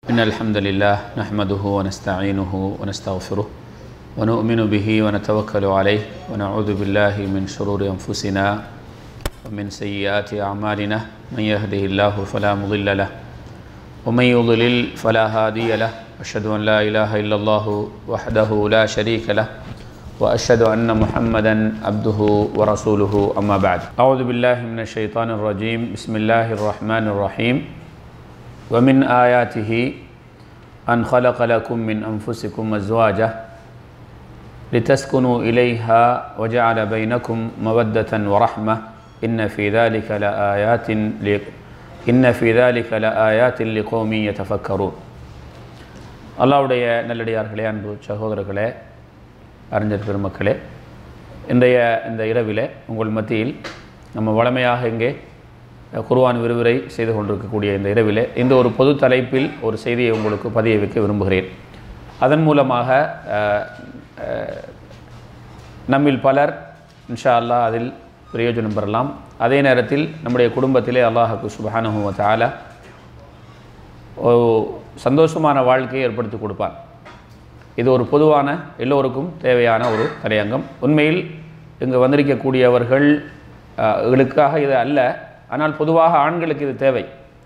إن الحمد لله نحمده ونستعينه ونستغفره ونؤمن به ونتوكل عليه ونعوذ بالله من شرور أنفسنا ومن سيئات أعمالنا من يهده الله فلا مضل له ومن يضلل فلا هادي له أشهد أن لا إله إلا الله وحده لا شريك له وأشهد أن محمدا عبده ورسوله أما بعد أعوذ بالله من الشيطان الرجيم بسم الله الرحمن الرحيم ومن آياته أن خلق لكم من أنفسكم أزواجا لتسكنوا إليها وجعل بينكم مودة ورحمة إن في ذلك لآيات ل... إن في ذلك لآيات لقوم يتفكرون அல்லாவுடைய நல்லடியார்களே அன்பு சகோதரர்களே அறிஞர் பெருமக்களே இன்றைய இந்த இரவிலே உங்கள் மத்தியில் நம்ம வளமையாக இங்கே குர்ஆன் விரிவுரை செய்து கொண்டிருக்கக்கூடிய இந்த இரவிலே இந்த ஒரு பொது தலைப்பில் ஒரு செய்தியை உங்களுக்கு பதிய வைக்க விரும்புகிறேன் அதன் மூலமாக அஹ், அஹ், நம்மில் பலர் இன்ஷா அல்லாஹ் அதில் பிரயோஜனம் பெறலாம் அதே நேரத்தில் நம்முடைய குடும்பத்திலே அல்லாஹுக்கு சுபஹானஹு வ தஆலா ஒரு சந்தோஷமான வாழ்க்கையை ஏற்படுத்தி கொடுப்பான் இது ஒரு பொதுவான எல்லோருக்கும் தேவையான ஒரு தலையங்கம் உண்மையில் இங்கு வந்திருக்கக்கூடியவர்கள் அஹ், களுக்காக இது அல்ல ஆனால் பொதுவாக ஆண்களுக்கு இது தேவை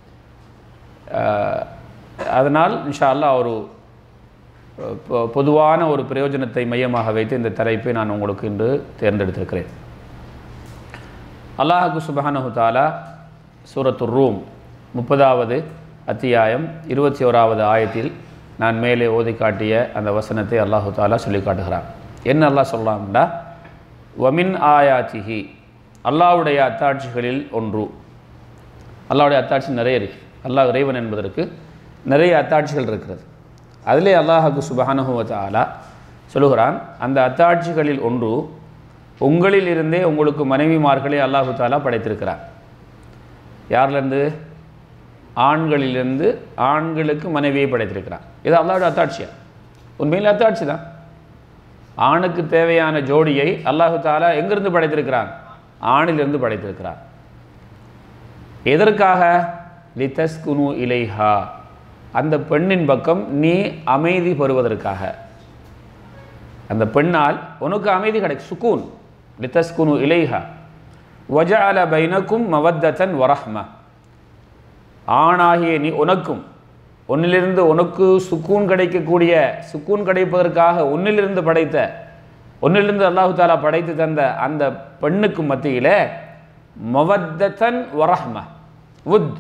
அஹ், அதனால் இன்ஷா அல்லாஹ் ஒரு அஹ், பொ- பொதுவான ஒரு பிரயோஜனத்தை மையமாக வைத்து இந்த தலைப்பை நான் உங்களுக்கு இன்று தேர்ந்தெடுத்திருக்கிறேன் அல்லாஹுக்கு சுபஹானஹு தாலா சூரத்துர் ரூம் முப்பதாவது அத்தியாயம் இருபத்தி ஓராவது ஆயத்தில் நான் மேலே ஓதி காட்டிய அந்த வசனத்தை அல்லாஹு தாலா சொல்லி காட்டுகிறான் என்ன அல்லாஹ் சொல்லலாம்டா வமின் ஆயாத்திஹி அல்லாஹ்வுடைய அத்தாட்சிகளில் ஒன்று அல்லாஹ்வுடைய அத்தாட்சி நிறைய இருக்கு அல்லாஹ் இறைவன் என்பதற்கு நிறைய அத்தாட்சிகள் இருக்கிறது அதிலே அல்லாஹுக்கு சுபஹானஹு வ தஆலா சொல்லுகிறான் அந்த அத்தாட்சிகளில் ஒன்று உங்களில் இருந்தே உங்களுக்கு மனைவிமார்களை அல்லாஹு தாலா படைத்திருக்கிறார் யார்லேருந்து ஆண்களிலிருந்து ஆண்களுக்கு மனைவியை படைத்திருக்கிறார் இது அல்லாஹ்வுடைய அத்தாட்சியா உண்மையில் அத்தாட்சி தான் ஆணுக்கு தேவையான ஜோடியை அல்லாஹு தாலா எங்கிருந்து படைத்திருக்கிறான் ஆணிலிருந்து படைத்திருக்கிறார் எதற்காக லிதஸ்குனு இலைஹா அந்த பெண்ணின் பக்கம் நீ அமைதி பெறுவதற்காக அந்த பெண்ணால் உனக்கு அமைதி கிடைக்கும் சுக்கூன் லிதஸ்குனு இலைஹா வஜஅல பைனக்கும் மவத்தன் வரஹ்ம ஆணாகிய நீ உனக்கும் உன்னிலிருந்து உனக்கு சுக்கூன் கிடைக்கக்கூடிய சுக்கூன் கிடைப்பதற்காக உன்னிலிருந்து படைத்த உன்னிலிருந்து அல்லாஹு தாலா படைத்து தந்த அந்த பெண்ணுக்கு மத்தியிலே மவத்தன் வரஹ்ம உத்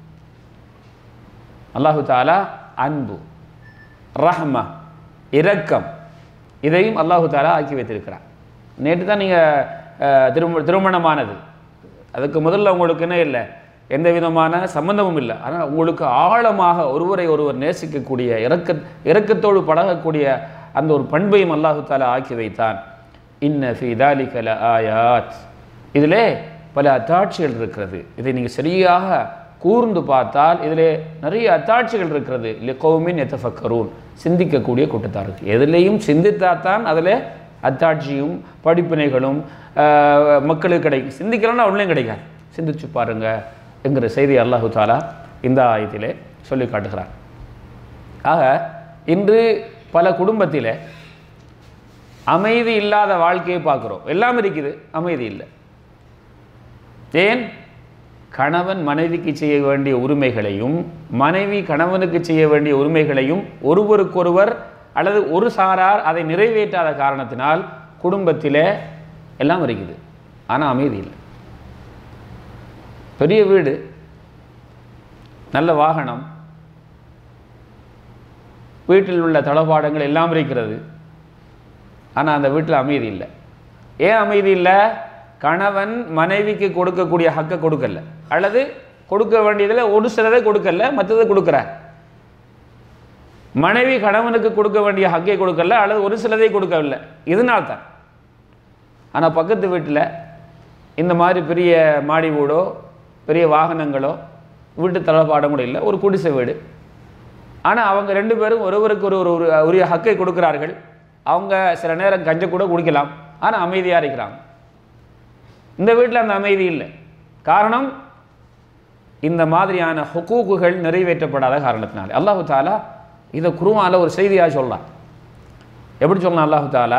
அல்லாஹு தாலா அன்பு ரஹ்ம இரக்கம் இதையும் அல்லாஹு தாலா ஆக்கி வைத்திருக்கிறார் நேற்று தான் நீங்கள் திரும திருமணமானது அதுக்கு முதல்ல உங்களுக்கு என்ன இல்லை எந்த விதமான சம்பந்தமும் இல்லை ஆனால் உங்களுக்கு ஆழமாக ஒருவரை ஒருவர் நேசிக்கக்கூடிய இரக்க இரக்கத்தோடு பழகக்கூடிய அந்த ஒரு பண்பையும் அல்லாஹு தாலா ஆக்கி வைத்தான் இன்ன ஃபி தாலிக ல ஆயாத் இதிலே பல அத்தாட்சிகள் இருக்கிறது இதை நீங்கள் சரியாக கூர்ந்து பார்த்தால் இதிலே நிறைய அத்தாட்சிகள் இருக்கிறது லிகௌமின் எத்தஃபக்கரூன் சிந்திக்கக்கூடிய கூட்டத்தாருக்கு எதுலேயும் சிந்தித்தாத்தான் அதில் அத்தாட்சியும் படிப்பினைகளும் ஆஹ், மக்களுக்கு கிடைக்கும் சிந்திக்கலன்னா ஒன்றையும் கிடைக்காது சிந்திச்சு பாருங்க என்கிற செய்தி அல்லாஹு தாலா இந்த ஆயத்திலே சொல்லி காட்டுகிறார் ஆக இன்று பல குடும்பத்தில் அமைதி இல்லாத வாழ்க்கையை பார்க்குறோம் எல்லாம் இருக்குது அமைதி இல்லை ஏன் கணவன் மனைவிக்கு செய்ய வேண்டிய உரிமைகளையும் மனைவி கணவனுக்கு செய்ய வேண்டிய உரிமைகளையும் ஒருவருக்கொருவர் அல்லது ஒரு சாரார் அதை நிறைவேற்றாத காரணத்தினால் குடும்பத்திலே எல்லாம் இருக்குது ஆனால் அமைதி இல்லை பெரிய வீடு நல்ல வாகனம் வீட்டில் உள்ள தளபாடங்கள் எல்லாம் இருக்கிறது ஆனால் அந்த வீட்டில் அமைதி இல்லை ஏன் அமைதி இல்லை கணவன் மனைவிக்கு கொடுக்கக்கூடிய ஹக்கை கொடுக்கல அல்லது கொடுக்க வேண்டியதில் ஒரு சிலதை கொடுக்கல மற்றதை கொடுக்குறார் மனைவி கணவனுக்கு கொடுக்க வேண்டிய ஹக்கை கொடுக்கல அல்லது ஒரு சிலதை கொடுக்கவில்லை இதனால் தான் ஆனால் பக்கத்து வீட்டில் இந்த மாதிரி பெரிய மாடி வீடோ பெரிய வாகனங்களோ வீட்டு தளபாடம் கூட இல்லை ஒரு குடிசை வீடு ஆனால் அவங்க ரெண்டு பேரும் ஒருவருக்கு ஒரு ஒரு உரிய ஹக்கை கொடுக்கிறார்கள் அவங்க சில நேரம் கஞ்ச கூட குடிக்கலாம் ஆனால் அமைதியாக இருக்கிறாங்க இந்த வீட்டில் அந்த அமைதி இல்லை காரணம் இந்த மாதிரியான ஹுக்கூக்குகள் நிறைவேற்றப்படாத காரணத்தினால அல்லாஹு தாலா இதை குருவால ஒரு செய்தியாக சொல்லலாம் எப்படி சொல்லலாம் அல்லாஹு தாலா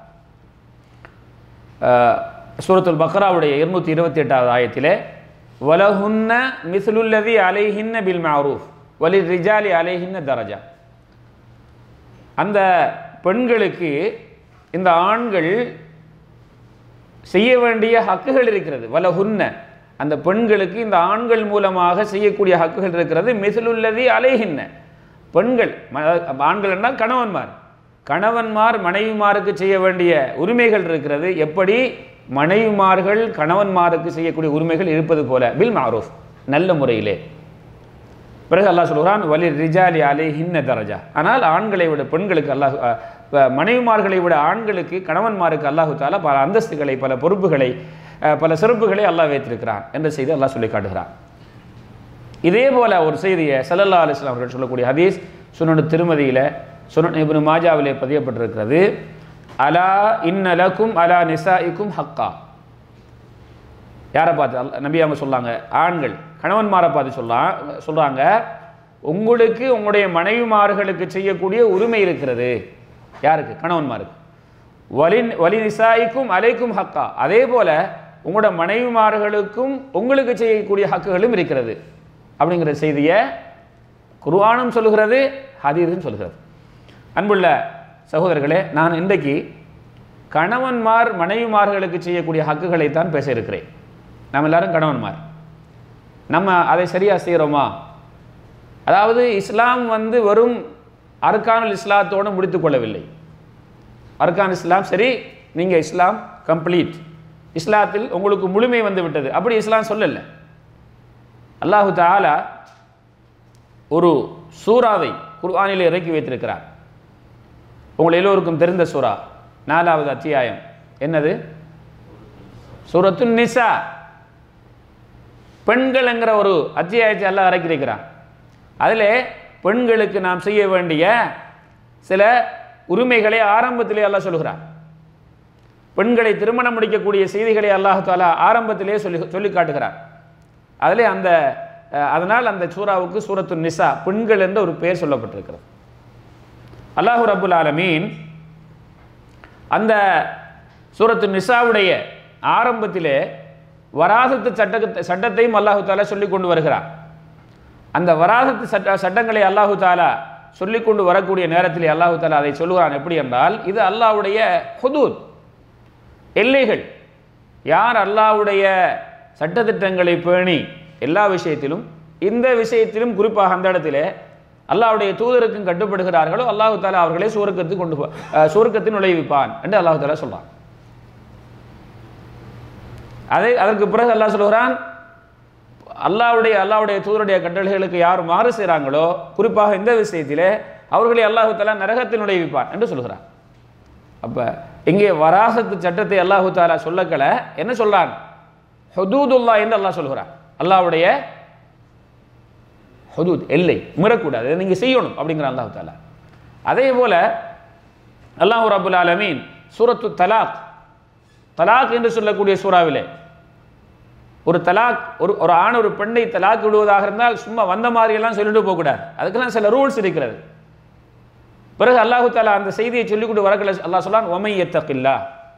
அஹ், சூரத்துல் பக்ராவுடைய இருநூத்தி இருபத்தி எட்டாவது ஆயத்திலே வலஹுன்ன மிஸ்லுல்லதி அலைஹின்ன பில் மஅரூஃப் வலி ரிஜாலி அலைஹின்ன தரஜா அந்த பெண்களுக்கு இந்த ஆண்கள் செய்ய வேண்டிய ஹக்குகள் இருக்கிறது வலஹுன்ன அந்த பெண்களுக்கு இந்த ஆண்கள் மூலமாக செய்யக்கூடிய ஹக்குகள் இருக்கிறது மிசிலுள்ளதி அலைகின்ன பெண்கள் ம- ஆண்கள் என்றால் கணவன்மார் கணவன்மார் மனைவிமாருக்கு செய்ய வேண்டிய உரிமைகள் இருக்கிறது எப்படி மனைவிமார்கள் கணவன்மாருக்கு செய்யக்கூடிய உரிமைகள் இருப்பது போல பில் மாரூஃப் நல்ல முறையிலே பிறகு அல்லாஹ் சொல்கிறான் வலி ரிஜாலி அலை ஹின்ன தரஜா ஆனால் ஆண்களை விட பெண்களுக்கு அல்லாஹ் அஹ், அஹ், மனைவிமார்களை விட ஆண்களுக்கு கணவன்மாருக்கு அல்லாஹு தாலா பல அந்தஸ்துகளை பல பொறுப்புகளை அஹ், பல சிறப்புகளை அல்லாஹ் வைத்திருக்கிறான் என்ற செய்தி அல்லாஹ் சொல்லி காட்டுகிறான் இதே போல ஒரு செய்தியை சல்லல்லா அலிஸ்லாம் அவர்கள் சொல்லக்கூடிய ஹதீஸ் சுனனு திருமதியில சுனன் இப்னு மாஜாவிலே பதியப்பட்டிருக்கிறது அலா இன்ன லக்கும் அலா நிசாஇக்கும் ஹக்கா யாரை பார்த்து அல்ல- நபி அவங்க சொல்லாங்க ஆண்கள் கணவன்மாரை பார்த்து சொல்லலாம் சொல்றாங்க உங்களுக்கு உங்களுடைய மனைவிமார்களுக்கு செய்யக்கூடிய உரிமை இருக்கிறது யாருக்கு கணவன்மாருக்கு வலின் வலி நிசாய்க்கும் அலைக்கும் ஹக்கா அதே போல உங்களோட மனைவிமார்களுக்கும் உங்களுக்கு செய்யக்கூடிய ஹக்குகளும் இருக்கிறது அப்படிங்கிற செய்தியை குர்ஆனும் சொல்லுகிறது ஹதீஸும் சொல்லுகிறது அன்புள்ள சகோதரர்களே நான் இன்றைக்கு கணவன்மார் மனைவிமார்களுக்கு செய்யக்கூடிய ஹக்குகளைத்தான் பேச இருக்கிறேன் நம்ம எல்லாரும் கணவன்மார் நம்ம அதை சரியா செய்கிறோமா அதாவது இஸ்லாம் வந்து வெறும் அர்கானுல் இஸ்லாத்தோடு முடித்துக் கொள்ளவில்லை அர்கான் இஸ்லாம் சரி நீங்க இஸ்லாம் கம்ப்ளீட் இஸ்லாத்தில் உங்களுக்கு முழுமை வந்து விட்டது அப்படி இஸ்லாம் சொல்லல அல்லாஹு தஆலா ஒரு சூறாவை குர்ஆனிலே இறக்கி வைத்திருக்கிறார் உங்கள் எல்லோருக்கும் தெரிந்த சூரா நாலாவது அத்தியாயம் என்னது சூரத்துன் நிசா பெண்கள்ங்கிற ஒரு அத்தியாயத்தை அல்லாஹ் இறக்கி இருக்கிறான் அதிலே பெண்களுக்கு நாம் செய்ய வேண்டிய சில உரிமைகளை ஆரம்பத்திலே அல்லாஹ் சொல்கிறான் பெண்களை திருமணம் முடிக்கக்கூடிய செய்திகளை அல்லாஹ் தாலா ஆரம்பத்திலே சொல்லி சொல்லி காட்டுகிறார் அதிலே அந்த அஹ், அதனால் அந்த சூறாவுக்கு சூரத்து நிசா பெண்கள் என்ற ஒரு பெயர் சொல்லப்பட்டிருக்கிறது அல்லாஹு ரப்புல் ஆலமீன் அந்த சூரத்து நிசாவுடைய ஆரம்பத்திலே வராசத்து சட்ட சட்டத்தையும் அல்லாஹு தாலா சொல்லி கொண்டு வருகிறார் அந்த வராசத்து சட்ட சட்டங்களை அல்லாஹு தாலா சொல்லி கொண்டு வரக்கூடிய நேரத்தில் அல்லாஹு தாலா அதை சொல்லுகிறான் எப்படி என்றால் இது அல்லாஹ்வுடைய ஹுதூத் எல்லைகள் யார் அல்லாஹ்வுடைய சட்டத்திட்டங்களை பேணி எல்லா விஷயத்திலும் இந்த விஷயத்திலும் குறிப்பாக அந்த இடத்திலே அல்லாஹ்வுடைய தூதருக்கும் கட்டுப்படுகிறார்களோ அல்லாஹு தாலா அவர்களை சுவர்க்கத்துக்கு கொண்டு போ அஹ், சுவர்க்கத்தில் நுழைவிப்பான் என்று அல்லாஹு தாலா சொல்றான் அதை அதற்கு பிறகு அல்லாஹ் சொல்கிறான் அல்லாஹ்வுடைய அல்லாஹ்வுடைய தூதருடைய கட்டளைகளுக்கு யார் மாறு செய்கிறாங்களோ குறிப்பாக இந்த விஷயத்திலே அவர்களை அல்லாஹு தாலா நரகத்தில் நுழைவிப்பான் என்று சொல்கிறான் அப்ப இங்கே வராசத்து சட்டத்தை அல்லாஹு தாலா சொல்லக்கல என்ன சொல்றான் ஹுதூதுல்லா என்று அல்லாஹ் சொல்கிறான் அல்லாஹ்வுடைய ஹுதூத் எல்லை மீறக்கூடாது இதை நீங்க செய்யணும் அப்படிங்கிற அல்லாஹு தாலா அதே போல அல்லாஹ் ரபுல் ஆலமீன் சூரத்து தலாக் தலாக் என்று சொல்லக்கூடிய சூறாவிலே ஒரு தலாக் ஒரு ஒரு ஆண் ஒரு பெண்ணை தலாக் விடுவதாக இருந்தால் சும்மா வந்த மாதிரி எல்லாம் சொல்லிட்டு போகக்கூடாது அதுக்கெல்லாம் சில ரூல்ஸ் இருக்கிறது பிறகு அல்லாஹு தாலா அந்த செய்தியை சொல்லிக் கொண்டு வரக்கல அல்லாஹ் சொல்லான் ஒமை எத்தகில்லா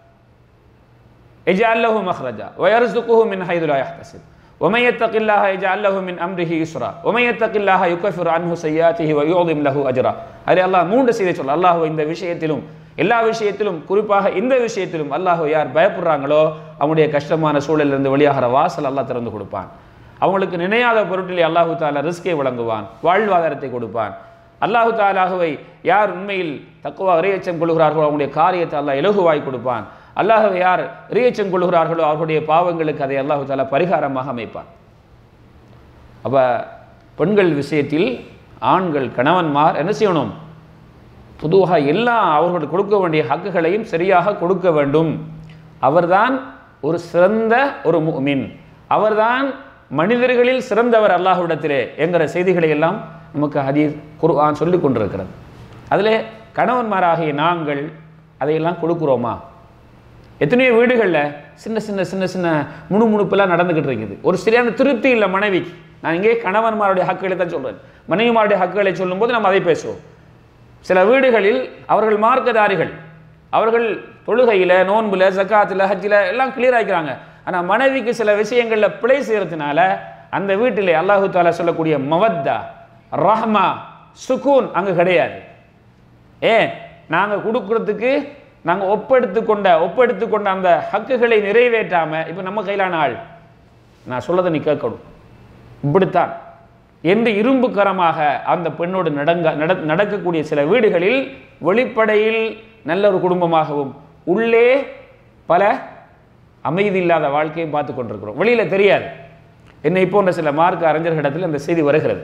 எஜால் லஹு மஹ்ரஜா வயர்சுகுஹு மின் ஹைது லா யஹ்தசிப் ومن يتق الله يجعل له من امره يسرا ومن يتق الله يكفر عنه سيئاته ويعظم له اجرا அதில் அல்லாஹ் மூன்று செய்தி சொல்ல அல்லாஹ் இந்த விஷயத்திலும் எல்லா விஷயத்திலும் குறிப்பாக இந்த விஷயத்திலும் அல்லாஹ் யார் பயப்படுறாங்களோ அவங்களுடைய கஷ்டமான சூழலிலிருந்து வெளியாகிற வாசல் அல்லாஹ் திறந்து கொடுப்பான் அவங்களுக்கு நினையாத பொருட்டிலே அல்லாஹு தாலா ரிஸ்கை வழங்குவான் வாழ்வாதாரத்தை கொடுப்பான் அல்லாஹு தாலாகவை யார் உண்மையில் தக்குவா இறையச்சம் கொள்கிறார்களோ அவங்களுடைய காரியத்தை அல்லாஹ் இலகுவாய் கொடுப்பான் அல்லாஹ்வை யார் இறையச்சம் கொள்கிறார்களோ அவர்களுடைய பாவங்களுக்கு அதை அல்லாஹு தாலா பரிகாரமாக அமைப்பான் அப்ப பெண்கள் விஷயத்தில் ஆண்கள் கணவன்மார் என்ன செய்யணும் பொதுவாக எல்லா அவர்கள் கொடுக்க வேண்டிய ஹக்குகளையும் சரியாக கொடுக்க வேண்டும் அவர்தான் ஒரு சிறந்த ஒரு முஃமின் அவர்தான் மனிதர்களில் சிறந்தவர் அல்லாஹ்விடத்திலே என்கிற செய்திகளை எல்லாம் நமக்கு ஹதீஸ் குர்ஆன் சொல்லிக் கொண்டிருக்கிறது அதிலே கணவன்மாராகிய நாங்கள் அதையெல்லாம் கொடுக்குறோமா எத்தனையோ வீடுகளில் சின்ன சின்ன சின்ன சின்ன முணுமுணுப்பெல்லாம் நடந்துக்கிட்டு இருக்குது ஒரு சரியான திருப்தி இல்லை மனைவிக்கு நான் இங்கே கணவன்மாருடைய ஹக்குகளை தான் சொல்றேன் மனைவிமாருடைய ஹக்குகளை சொல்லும்போது நம்ம அதை பேசுவோம் சில வீடுகளில் அவர்கள் மார்க்கதாரிகள் அவர்கள் தொழுகையில நோன்புல ஜக்காத்துல ஹஜ்ஜில் எல்லாம் கிளியர் ஆகிக்கிறாங்க ஆனா மனைவிக்கு சில விஷயங்கள்ல பிழை செய்யறதுனால அந்த வீட்டிலே அல்லாஹு தாலா சொல்லக்கூடிய மவத்தா ரஹ்மா சுக்கூன் அங்க கிடையாது ஏன் நாங்க கொடுக்கறதுக்கு நாங்க ஒப்பெடுத்து கொண்ட ஒப்பெடுத்து கொண்ட அந்த ஹக்குகளை நிறைவேற்றாம இப்ப நம்ம கையிலான ஆள் நான் சொல்லதை நீ கேட்கணும் இப்படித்தான் என்று இரும்புக்கரமாக அந்த பெண்ணோடு நடங்க நட நடக்கக்கூடிய சில வீடுகளில் வெளிப்படையில் நல்ல ஒரு குடும்பமாகவும் உள்ளே பல அமைதி இல்லாத வாழ்க்கையை பார்த்து கொண்டிருக்கிறோம் வெளியில தெரியாது என்னை போன்ற சில மார்க்க அறிஞர்களிடத்தில் அந்த செய்தி வருகிறது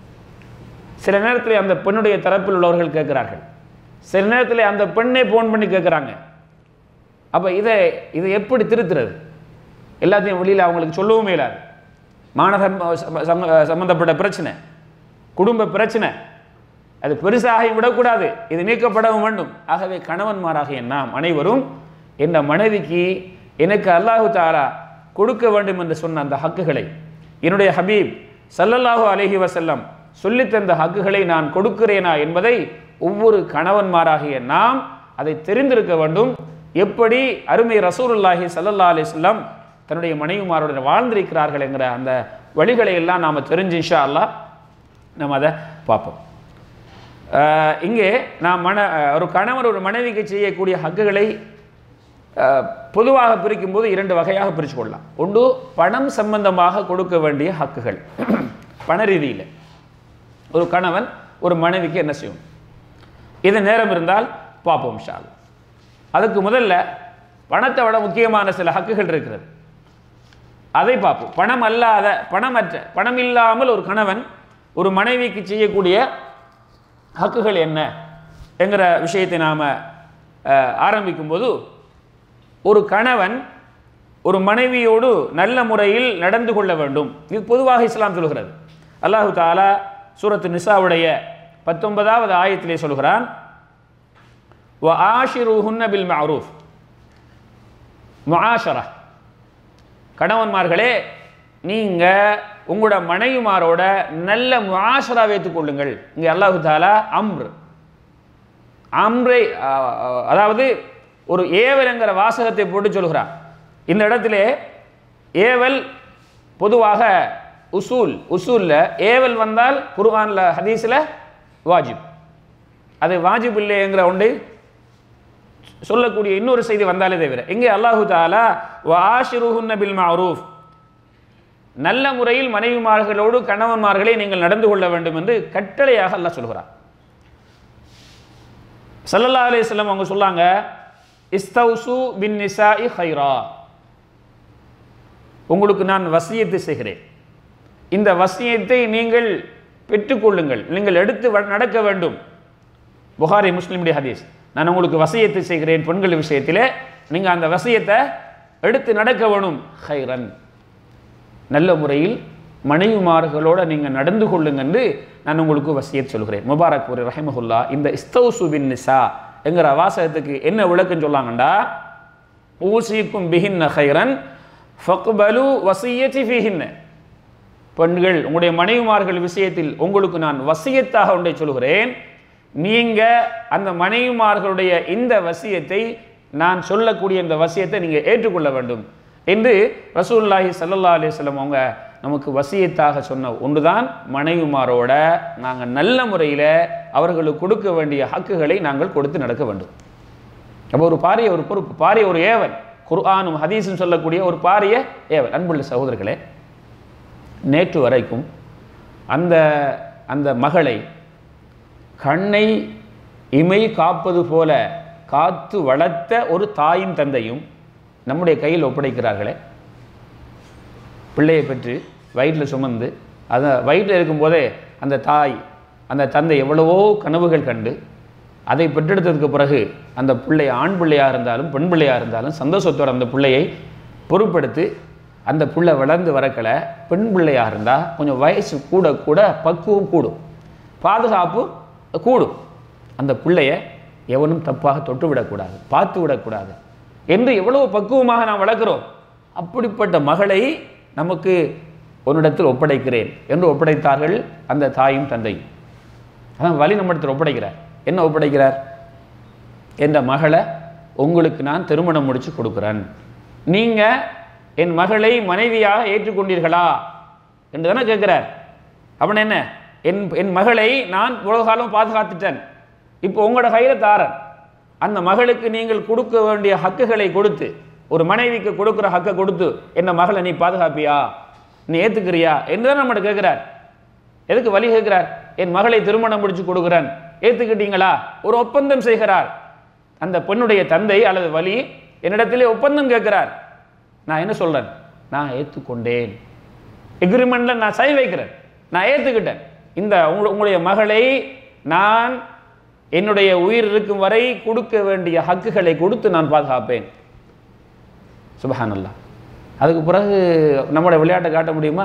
சில நேரத்தில் அந்த பெண்ணுடைய தரப்பில் உள்ளவர்கள் கேட்கிறார்கள் சில நேரத்தில் அந்த பெண்ணை ஃபோன் பண்ணி கேட்குறாங்க அப்போ இதை இதை எப்படி திருத்துறது எல்லாத்தையும் வெளியில் அவங்களுக்கு சொல்லவும் இயலாது மாணவன் சம்பந்தப்பட்ட பிரச்சனை குடும்ப பிரச்சனை அது பெருசாகி விடக்கூடாது இது நீக்கப்படவும் வேண்டும் ஆகவே கணவன்மாராகிய நாம் அனைவரும் இந்த மனைவிக்கு எனக்கு அல்லாஹு தாரா கொடுக்க வேண்டும் என்று சொன்ன அந்த ஹக்குகளை என்னுடைய ஹபீப் ஸல்லல்லாஹு அலைஹி வஸல்லம் சொல்லித் தந்த ஹக்குகளை நான் கொடுக்கிறேனா என்பதை ஒவ்வொரு கணவன்மாராகிய நாம் அதை தெரிந்திருக்க வேண்டும் எப்படி அருமை ரசூலுல்லாஹி ஸல்லல்லாஹு அலைஹி வஸல்லம் தன்னுடைய மனைவிமாருடன் வாழ்ந்திருக்கிறார்கள் என்கிற அந்த வழிகளை எல்லாம் நாம் தெரிஞ்சு இன்ஷா அல்லாஹ் நம்ம அதை பார்ப்போம் அஹ் இங்கே நாம் மன அஹ் ஒரு கணவர் ஒரு மனைவிக்கு செய்யக்கூடிய ஹக்குகளை அஹ், பொதுவாக பிரிக்கும்போது இரண்டு வகையாக பிரித்து கொள்ளலாம் ஒன்று பணம் சம்பந்தமாக கொடுக்க வேண்டிய ஹக்குகள் பண ரீதியில் ஒரு கணவன் ஒரு மனைவிக்கு என்ன செய்யும் இது நேரம் இருந்தால் பார்ப்போம் ஷால் அதுக்கு முதல்ல பணத்தை விட முக்கியமான சில ஹக்குகள் இருக்கிறது அதை பார்ப்போம் பணம் அல்லாத பணமற்ற பணம் இல்லாமல் ஒரு கணவன் ஒரு மனைவிக்கு செய்யக்கூடிய ஹக்குகள் என்ன என்கிற விஷயத்தை நாம் ஆரம்பிக்கும்போது ஒரு கணவன் ஒரு மனைவியோடு நல்ல முறையில் நடந்து கொள்ள வேண்டும் இது பொதுவாக இஸ்லாம் சொல்கிறது அல்லாஹு தாலா சூரத்து நிசாவுடைய பத்தொன்பதாவது ஆயத்திலே சொல்கிறான் வ ஆஷிருஹுன்ன பில் மஅரூஃப் முஆஷரா கணவன்மார்களே நீங்க உங்களோட மனைவிமாரோட நல்ல முஆஷரா வைத்துக் கொள்ளுங்கள் இங்க அல்லாஹு தாலா அம்ர் அம்ரை அஹ், அஹ், அதாவது ஒரு ஏவல்ங்கிற வாசகத்தை போட்டு சொல்கிறார் இந்த இடத்திலே ஏவல் பொதுவாக உசூல் உசூல்ல ஏவல் வந்தால் குர்ஆன்ல ஹதீஸ்ல வாஜிப் அது வாஜிப் இல்லைங்கிற ஒன்று சொல்லக்கூடிய இன்னொரு செய்தி வந்தாலே தவிர இங்கே அல்லாஹு தாலா வாஷிருஹுன்ன பில் மஅரூஃப் நல்ல முறையில் மனைவிமார்களோடு கணவன்மார்களை நீங்கள் நடந்து கொள்ள வேண்டும் என்று கட்டளையாக அல்லாஹ் சொல்கிறார் ஸல்லல்லாஹு அலைஹி வஸல்லம் அவங்க சொல்லாங்க இஸ்தௌசு பின் நிசாஇ ஹைரா உங்களுக்கு நான் வசியத்து செய்கிறேன் இந்த வசியத்தை நீங்கள் பெற்றுக்கொள்ளுங்கள் நீங்கள் எடுத்து வ- நடக்க வேண்டும் புகாரி முஸ்லிமுடைய ஹதீஸ் நான் உங்களுக்கு வசியத்தை செய்கிறேன் பெண்கள் விஷயத்திலே நீங்கள் அந்த வசியத்தை எடுத்து நடக்க வேணும் ஹைரன் நல்ல முறையில் மனைவிமார்களோட நீங்கள் நடந்து கொள்ளுங்க என்று நான் உங்களுக்கு வசியத் சொல்கிறேன் முபாரக் ஒரு ரஹிமஹுல்லா இந்த இஸ்தௌசு பின் நிசா என்கிற வாசகத்துக்கு என்ன விளக்கம் சொல்லாங்கண்டா ஊசிக்கும் பிஹின்ன ஹைரன் ஃபக்பலு வசியத்தி ஃபிஹின்ன பெண்கள் உங்களுடைய மனைவிமார்கள் விஷயத்தில் உங்களுக்கு நான் வசியத்தாக ஒன்றை சொல்கிறேன் நீங்க அந்த மனைவிமார்களுடைய இந்த வசியத்தை நான் சொல்லக்கூடிய இந்த வசியத்தை நீங்க ஏற்றுக்கொள்ள வேண்டும் என்று ரசூலுல்லாஹி ஸல்லல்லாஹு அலைஹி வஸல்லம் அவங்க நமக்கு வசியத்தாக சொன்ன ஒன்றுதான் மனைவிமாரோட நாங்கள் நல்ல முறையில் அவர்களுக்கு கொடுக்க வேண்டிய ஹக்குகளை நாங்கள் கொடுத்து நடக்க வேண்டும் அப்போ ஒரு பாரிய ஒரு பொறுப்பு பாரிய ஒரு ஏவல் குர்ஆனும் ஹதீஸும் சொல்லக்கூடிய ஒரு பாரிய ஏவல் அன்புள்ள சகோதரர்களே நேற்று வரைக்கும் அந்த அந்த மகளை கண்ணை இமை காப்பது போல காத்து வளர்த்த ஒரு தாயும் தந்தையும் நம்முடைய கையில் ஒப்படைக்கிறார்களே பிள்ளையை பெற்று வயிற்றில் சுமந்து அதை வயிற்றில் இருக்கும்போதே அந்த தாய் அந்த தந்தை எவ்வளவோ கனவுகள் கண்டு அதை பெற்றெடுத்ததுக்கு பிறகு அந்த பிள்ளை ஆண் பிள்ளையாக இருந்தாலும் பெண் பிள்ளையாக இருந்தாலும் சந்தோஷத்தோட அந்த பிள்ளையை பொறுப்படுத்தி அந்த பிள்ளை வளர்ந்து வரக்கல பெண் பிள்ளையாக இருந்தால் கொஞ்சம் வயசு கூட கூட பக்குவம் கூடும் பாதுகாப்பு கூடும் அந்த பிள்ளைய எவனும் தப்பாக தொட்டு விடக்கூடாது பார்த்து விடக்கூடாது என்று எவ்வளவு பக்குவமாக நாம் வளர்க்கிறோம் அப்படிப்பட்ட மகளை நமக்கு உன்னிடத்தில் ஒப்படைக்கிறேன் என்று ஒப்படைத்தார்கள் அந்த தாயும் தந்தையும் அதான் வழி நம்மிடத்தில் ஒப்படைக்கிறார் என்ன ஒப்படைக்கிறார் என்ற மகளை உங்களுக்கு நான் திருமணம் முடிச்சு கொடுக்குறேன் நீங்க என் மகளை மனைவியாக ஏற்றுக்கொண்டீர்களா என்று தானே கேட்கிறார் அவன் என்ன என் என் மகளை நான் இவ்வளவு காலம் பாதுகாத்துட்டேன் இப்போ உங்களோட கையில தாரன் அந்த மகளுக்கு நீங்கள் கொடுக்க வேண்டிய ஹக்குகளை கொடுத்து ஒரு மனைவிக்கு கொடுக்குற ஹக்கை கொடுத்து என்ன மகளை நீ பாதுகாப்பியா நீ ஏத்துக்கிறியா என்று தான் நம்மகிட்ட கேட்கிறார் எதுக்கு வழி கேட்கிறார் என் மகளை திருமணம் முடிச்சு கொடுக்குறேன் ஏத்துக்கிட்டீங்களா ஒரு ஒப்பந்தம் செய்கிறார் அந்த பெண்ணுடைய தந்தை அல்லது வலி என்னிடத்திலே ஒப்பந்தம் கேட்கிறார் நான் என்ன சொல்றேன் நான் ஏற்றுக்கொண்டேன் எக்ரிமெண்ட்ல நான் சை வைக்கிறேன் நான் ஏத்துக்கிட்டேன் இந்த உங்க- உங்களுடைய மகளை நான் என்னுடைய உயிர் இருக்கும் வரை கொடுக்க வேண்டிய ஹக்குகளை கொடுத்து நான் பாதுகாப்பேன் சுபஹானல்லாஹ் அதுக்கு பிறகு நம்முடைய விளையாட்டை காட்ட முடியுமா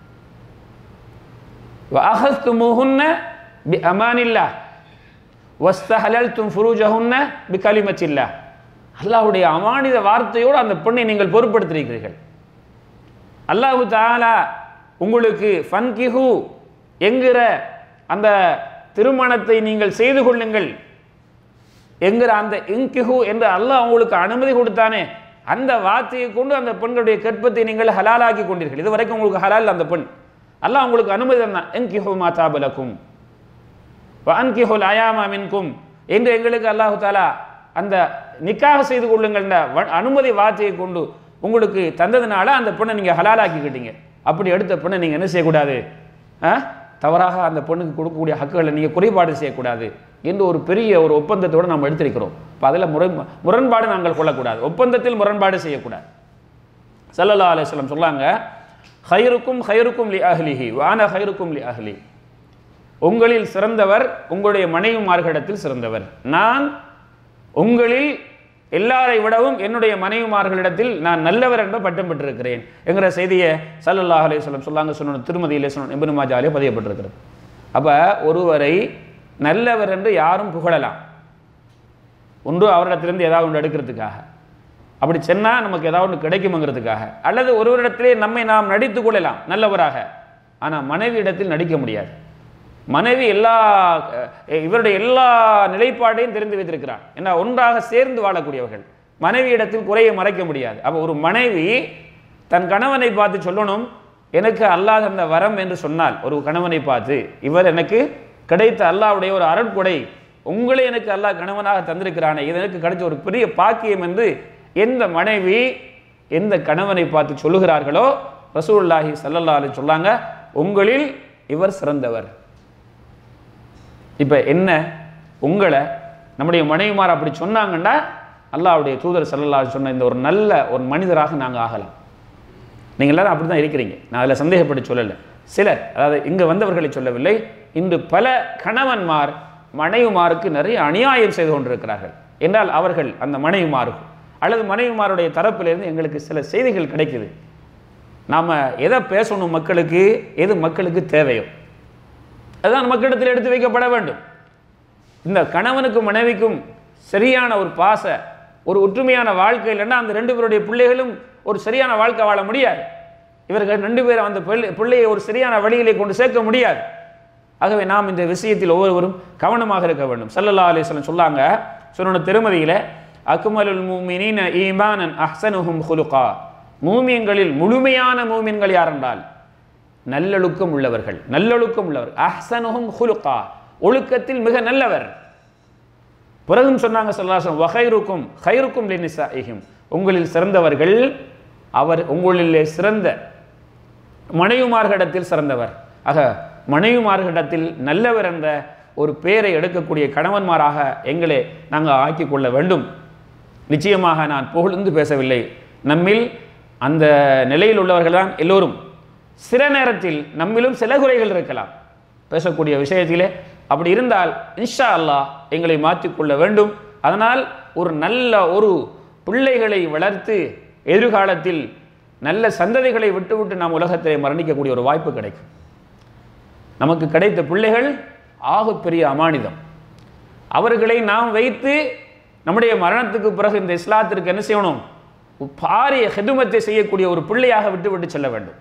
وأخذتموهن بأمان الله واستحللتم فروجهن بكلمة الله அல்லாஹ்வுடைய அமானித வார்த்தையோடு அந்த பெண்ணை நீங்கள் பொறுப்படுத்திருக்கிறீர்கள் அல்லாஹு தாலா உங்களுக்கு ஃபன்கிஹு என்கிற அந்த திருமணத்தை நீங்கள் செய்து கொள்ளுங்கள் என்கிற அந்த இன்கிஹு என்று அல்லாஹ் உங்களுக்கு அனுமதி கொடுத்தானே அந்த வார்த்தையை கொண்டு அந்த பெண்களுடைய கற்பத்தை நீங்கள் ஹலாலாக்கி கொண்டீர்கள் இது வரைக்கும் உங்களுக்கு ஹலால் அந்த பெண் அல்லாஹ் உங்களுக்கு அனுமதி தந்தான் இன்கிஹு மாதாபலக்கும் அன்கிஹுல் அயாமா மின்கும் என்று எங்களுக்கு அல்லாஹு தாலா அந்த நிக்காக செய்து கொள்ளுங்கள் அனுமதி வார்த்தையை கொண்டு உங்களுக்கு தந்ததுனால அந்த பெண்ணை நீங்கள் ஹலாலாக்கிக்கிட்டீங்க அப்படி எடுத்த பெண்ணை நீங்கள் என்ன செய்யக்கூடாது ஆ? தவறாக அந்த பெண்ணுக்கு கொடுக்கக்கூடிய ஹக்குகளை நீங்கள் குறைபாடு செய்யக்கூடாது என்று ஒரு பெரிய ஒரு ஒப்பந்தத்தோடு நாம் எடுத்திருக்கிறோம் இப்போ அதில் முறை முரண்பாடு நாங்கள் கொள்ளக்கூடாது ஒப்பந்தத்தில் முரண்பாடு செய்யக்கூடாது சல்லல்லா அலிஸ்லம் சொல்லாங்க ஹைருக்கும் ஹைருக்கும் லி அஹ்லிஹி வான ஹைருக்கும் லி அஹ்லி உங்களில் சிறந்தவர் உங்களுடைய மனைவிமார்களிடத்தில் சிறந்தவர் நான் உங்களில் எல்லாரை விடவும் என்னுடைய மனைவிமார்களிடத்தில் நான் நல்லவர் என்ற பட்டம் பெற்றிருக்கிறேன் என்கிற செய்தியை சல்லல்லாஹ் அலைஹிஸ்ஸலாம் சொல்லாங்க சொன்ன திருமதியிலே சொன்ன இப்னு மாஜாலே பதியப்பட்டிருக்கிறது அப்ப ஒருவரை நல்லவர் என்று யாரும் புகழலாம் ஒன்று அவரிடத்திலிருந்து ஏதாவது ஒன்று எடுக்கிறதுக்காக அப்படி சொன்னால் நமக்கு ஏதாவது ஒன்று கிடைக்குமங்கிறதுக்காக அல்லது ஒருவரிடத்திலே நம்மை நாம் நடித்து கொள்ளலாம் நல்லவராக ஆனால் மனைவி இடத்தில் நடிக்க முடியாது மனைவி எல்லா அஹ், இவருடைய எல்லா நிலைப்பாட்டையும் தெரிந்து வைத்திருக்கிறார் ஏன்னா ஒன்றாக சேர்ந்து வாழக்கூடியவர்கள் மனைவி இடத்தில் குறையை மறைக்க முடியாது அப்போ ஒரு மனைவி தன் கணவனை பார்த்து சொல்லணும் எனக்கு அல்லாஹ் தந்த வரம் என்று சொன்னால் ஒரு கணவனை பார்த்து இவர் எனக்கு கிடைத்த அல்லாஹ்வுடைய ஒரு அருட்கொடை உங்களை எனக்கு அல்லாஹ் கணவனாக தந்திருக்கிறானே இது எனக்கு கிடைச்ச ஒரு பெரிய பாக்கியம் என்று எந்த மனைவி எந்த கணவனை பார்த்து சொல்லுகிறார்களோ ரசூலுல்லாஹி ஸல்லல்லாஹு அலைஹி சொல்லாங்க உங்களில் இவர் சிறந்தவர் இப்போ என்ன உங்களை நம்முடைய மனைவிமார் அப்படி சொன்னாங்கன்னா அல்லாஹ்வுடைய தூதர் ஸல்லல்லாஹு அலைஹி சொன்ன இந்த ஒரு நல்ல ஒரு மனிதராக நாங்கள் ஆகலாம் நீங்கள் எல்லாரும் அப்படி தான் இருக்கிறீங்க நான் அதில் சந்தேகப்பட்டு சொல்லலை சிலர் அதாவது இங்கே வந்தவர்களை சொல்லவில்லை இன்று பல கணவன்மார் மனைவிமாருக்கு நிறைய அநியாயம் செய்து கொண்டிருக்கிறார்கள் என்றால் அவர்கள் அந்த மனைவிமாருக்கு அல்லது மனைவிமாருடைய தரப்பிலிருந்து எங்களுக்கு சில செய்திகள் கிடைக்குது நாம் எதை பேசணும் மக்களுக்கு எது மக்களுக்கு தேவையோ அதுதான் மக்களிடத்தில் எடுத்து வைக்கப்பட வேண்டும் இந்த கணவனுக்கும் மனைவிக்கும் சரியான ஒரு பாச ஒரு ஒற்றுமையான வாழ்க்கை இல்லைன்னா அந்த ரெண்டு பேருடைய பிள்ளைகளும் ஒரு சரியான வாழ்க்கை வாழ முடியாது இவர்கள் ரெண்டு பேரும் அந்த பிள்ளை பிள்ளையை ஒரு சரியான வழியிலே கொண்டு சேர்க்க முடியாது ஆகவே நாம் இந்த விஷயத்தில் ஒவ்வொருவரும் கவனமாக இருக்க வேண்டும் ஸல்லல்லாஹு அலைஹி வஸல்லம் சொல்லாங்க சொன்ன திருமதியில அக்மலுல் மூமினீன ஈமானன் அஹ்சனுஹும் ஹுலுகா மூமியங்களில் முழுமையான மூமின்கள் யார் என்றால் நல்லொழுக்கம் உள்ளவர்கள் நல்லொழுக்கம் உள்ளவர் அஹ்சனுஹும் ஹுலுகா ஒழுக்கத்தில் மிக நல்லவர் பிறகும் சொன்னாங்க சொல்லாசம் வகைருக்கும் ஹைருக்கும் லினிசாஇஹிம் உங்களில் சிறந்தவர்கள் அவர் உங்களிலே சிறந்த மனைவிமார்களிடத்தில் சிறந்தவர் ஆக மனைவிமார்களிடத்தில் நல்லவர் என்ற ஒரு பெயரை எடுக்கக்கூடிய கணவன்மாராக எங்களை நாங்கள் ஆக்கிக் கொள்ள வேண்டும் நிச்சயமாக நான் புகழ்ந்து பேசவில்லை நம்மில் அந்த நிலையில் உள்ளவர்கள் தான் எல்லோரும் சில நேரத்தில் நம்மிலும் சில குறைகள் இருக்கலாம் பேசக்கூடிய விஷயத்திலே அப்படி இருந்தால் இன்ஷா அல்லாஹ் எங்களை மாற்றிக்கொள்ள வேண்டும் அதனால் ஒரு நல்ல ஒரு பிள்ளைகளை வளர்த்து எதிர்காலத்தில் நல்ல சந்ததிகளை விட்டுவிட்டு நாம் உலகத்திலே மரணிக்கக்கூடிய ஒரு வாய்ப்பு கிடைக்கும் நமக்கு கிடைத்த பிள்ளைகள் ஆகப்பெரிய அமானிதம் அவர்களை நாம் வைத்து நம்முடைய மரணத்துக்கு பிறகு இந்த இஸ்லாத்திற்கு என்ன செய்யணும் பாரிய ஹெதுமத்தை செய்யக்கூடிய ஒரு பிள்ளையாக விட்டு விட்டு செல்ல வேண்டும்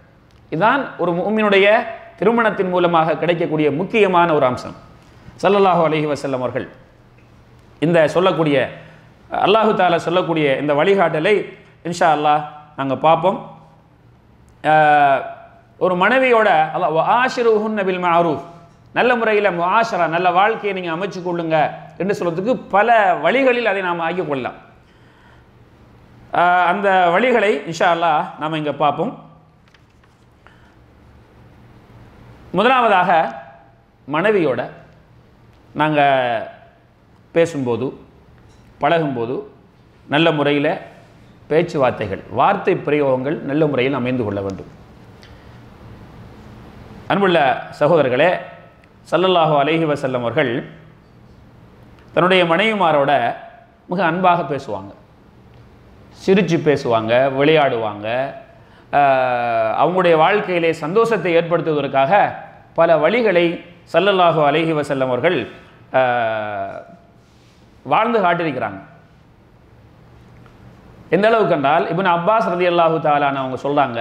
இதுதான் ஒரு மூமினுடைய திருமணத்தின் மூலமாக கிடைக்கக்கூடிய முக்கியமான ஒரு அம்சம் ஸல்லல்லாஹு அலைஹி வஸல்லம் அவர்கள் இந்த சொல்லக்கூடிய அல்லாஹு தாலா சொல்லக்கூடிய இந்த வழிகாட்டலை இன்ஷா அல்லாஹ் நாங்கள் பார்ப்போம் ஆஹ், ஒரு மனைவியோட அல்லாஹ் ஆஷிருஹுன் பில் மஅரூஃப் நல்ல முறையில் முஆஷரா நல்ல வாழ்க்கையை நீங்கள் அமைச்சு கொள்ளுங்க என்று சொல்றதுக்கு பல வழிகளில் அதை நாம் ஆக்கிக் கொள்ளலாம் ஆஹ், அந்த வழிகளை இன்ஷா அல்லாஹ் நாம் இங்கே பார்ப்போம் முதலாவதாக மனைவியோட நாங்கள் பேசும்போது பழகும்போது நல்ல முறையில் பேச்சுவார்த்தைகள் வார்த்தை பிரயோகங்கள் நல்ல முறையில் அமைந்து கொள்ள வேண்டும் அன்புள்ள சகோதரர்களே ஸல்லல்லாஹு அலைஹி வஸல்லம் அவர்கள் தன்னுடைய மனைவிமாரோட மிக அன்பாக பேசுவாங்க சிரித்து பேசுவாங்க விளையாடுவாங்க ஆஹ், அவங்களுடைய வாழ்க்கையிலே சந்தோஷத்தை ஏற்படுத்துவதற்காக பல வழிகளை ஸல்லல்லாஹு அலைஹி வஸல்லம் அவர்கள் ஆஹ், வாழ்ந்து காட்டியிருக்கிறாங்க எந்த அளவுக்கு என்றால் இப்னு அப்பாஸ் ரதி அல்லாஹு தாலான்னு அவங்க சொல்கிறாங்க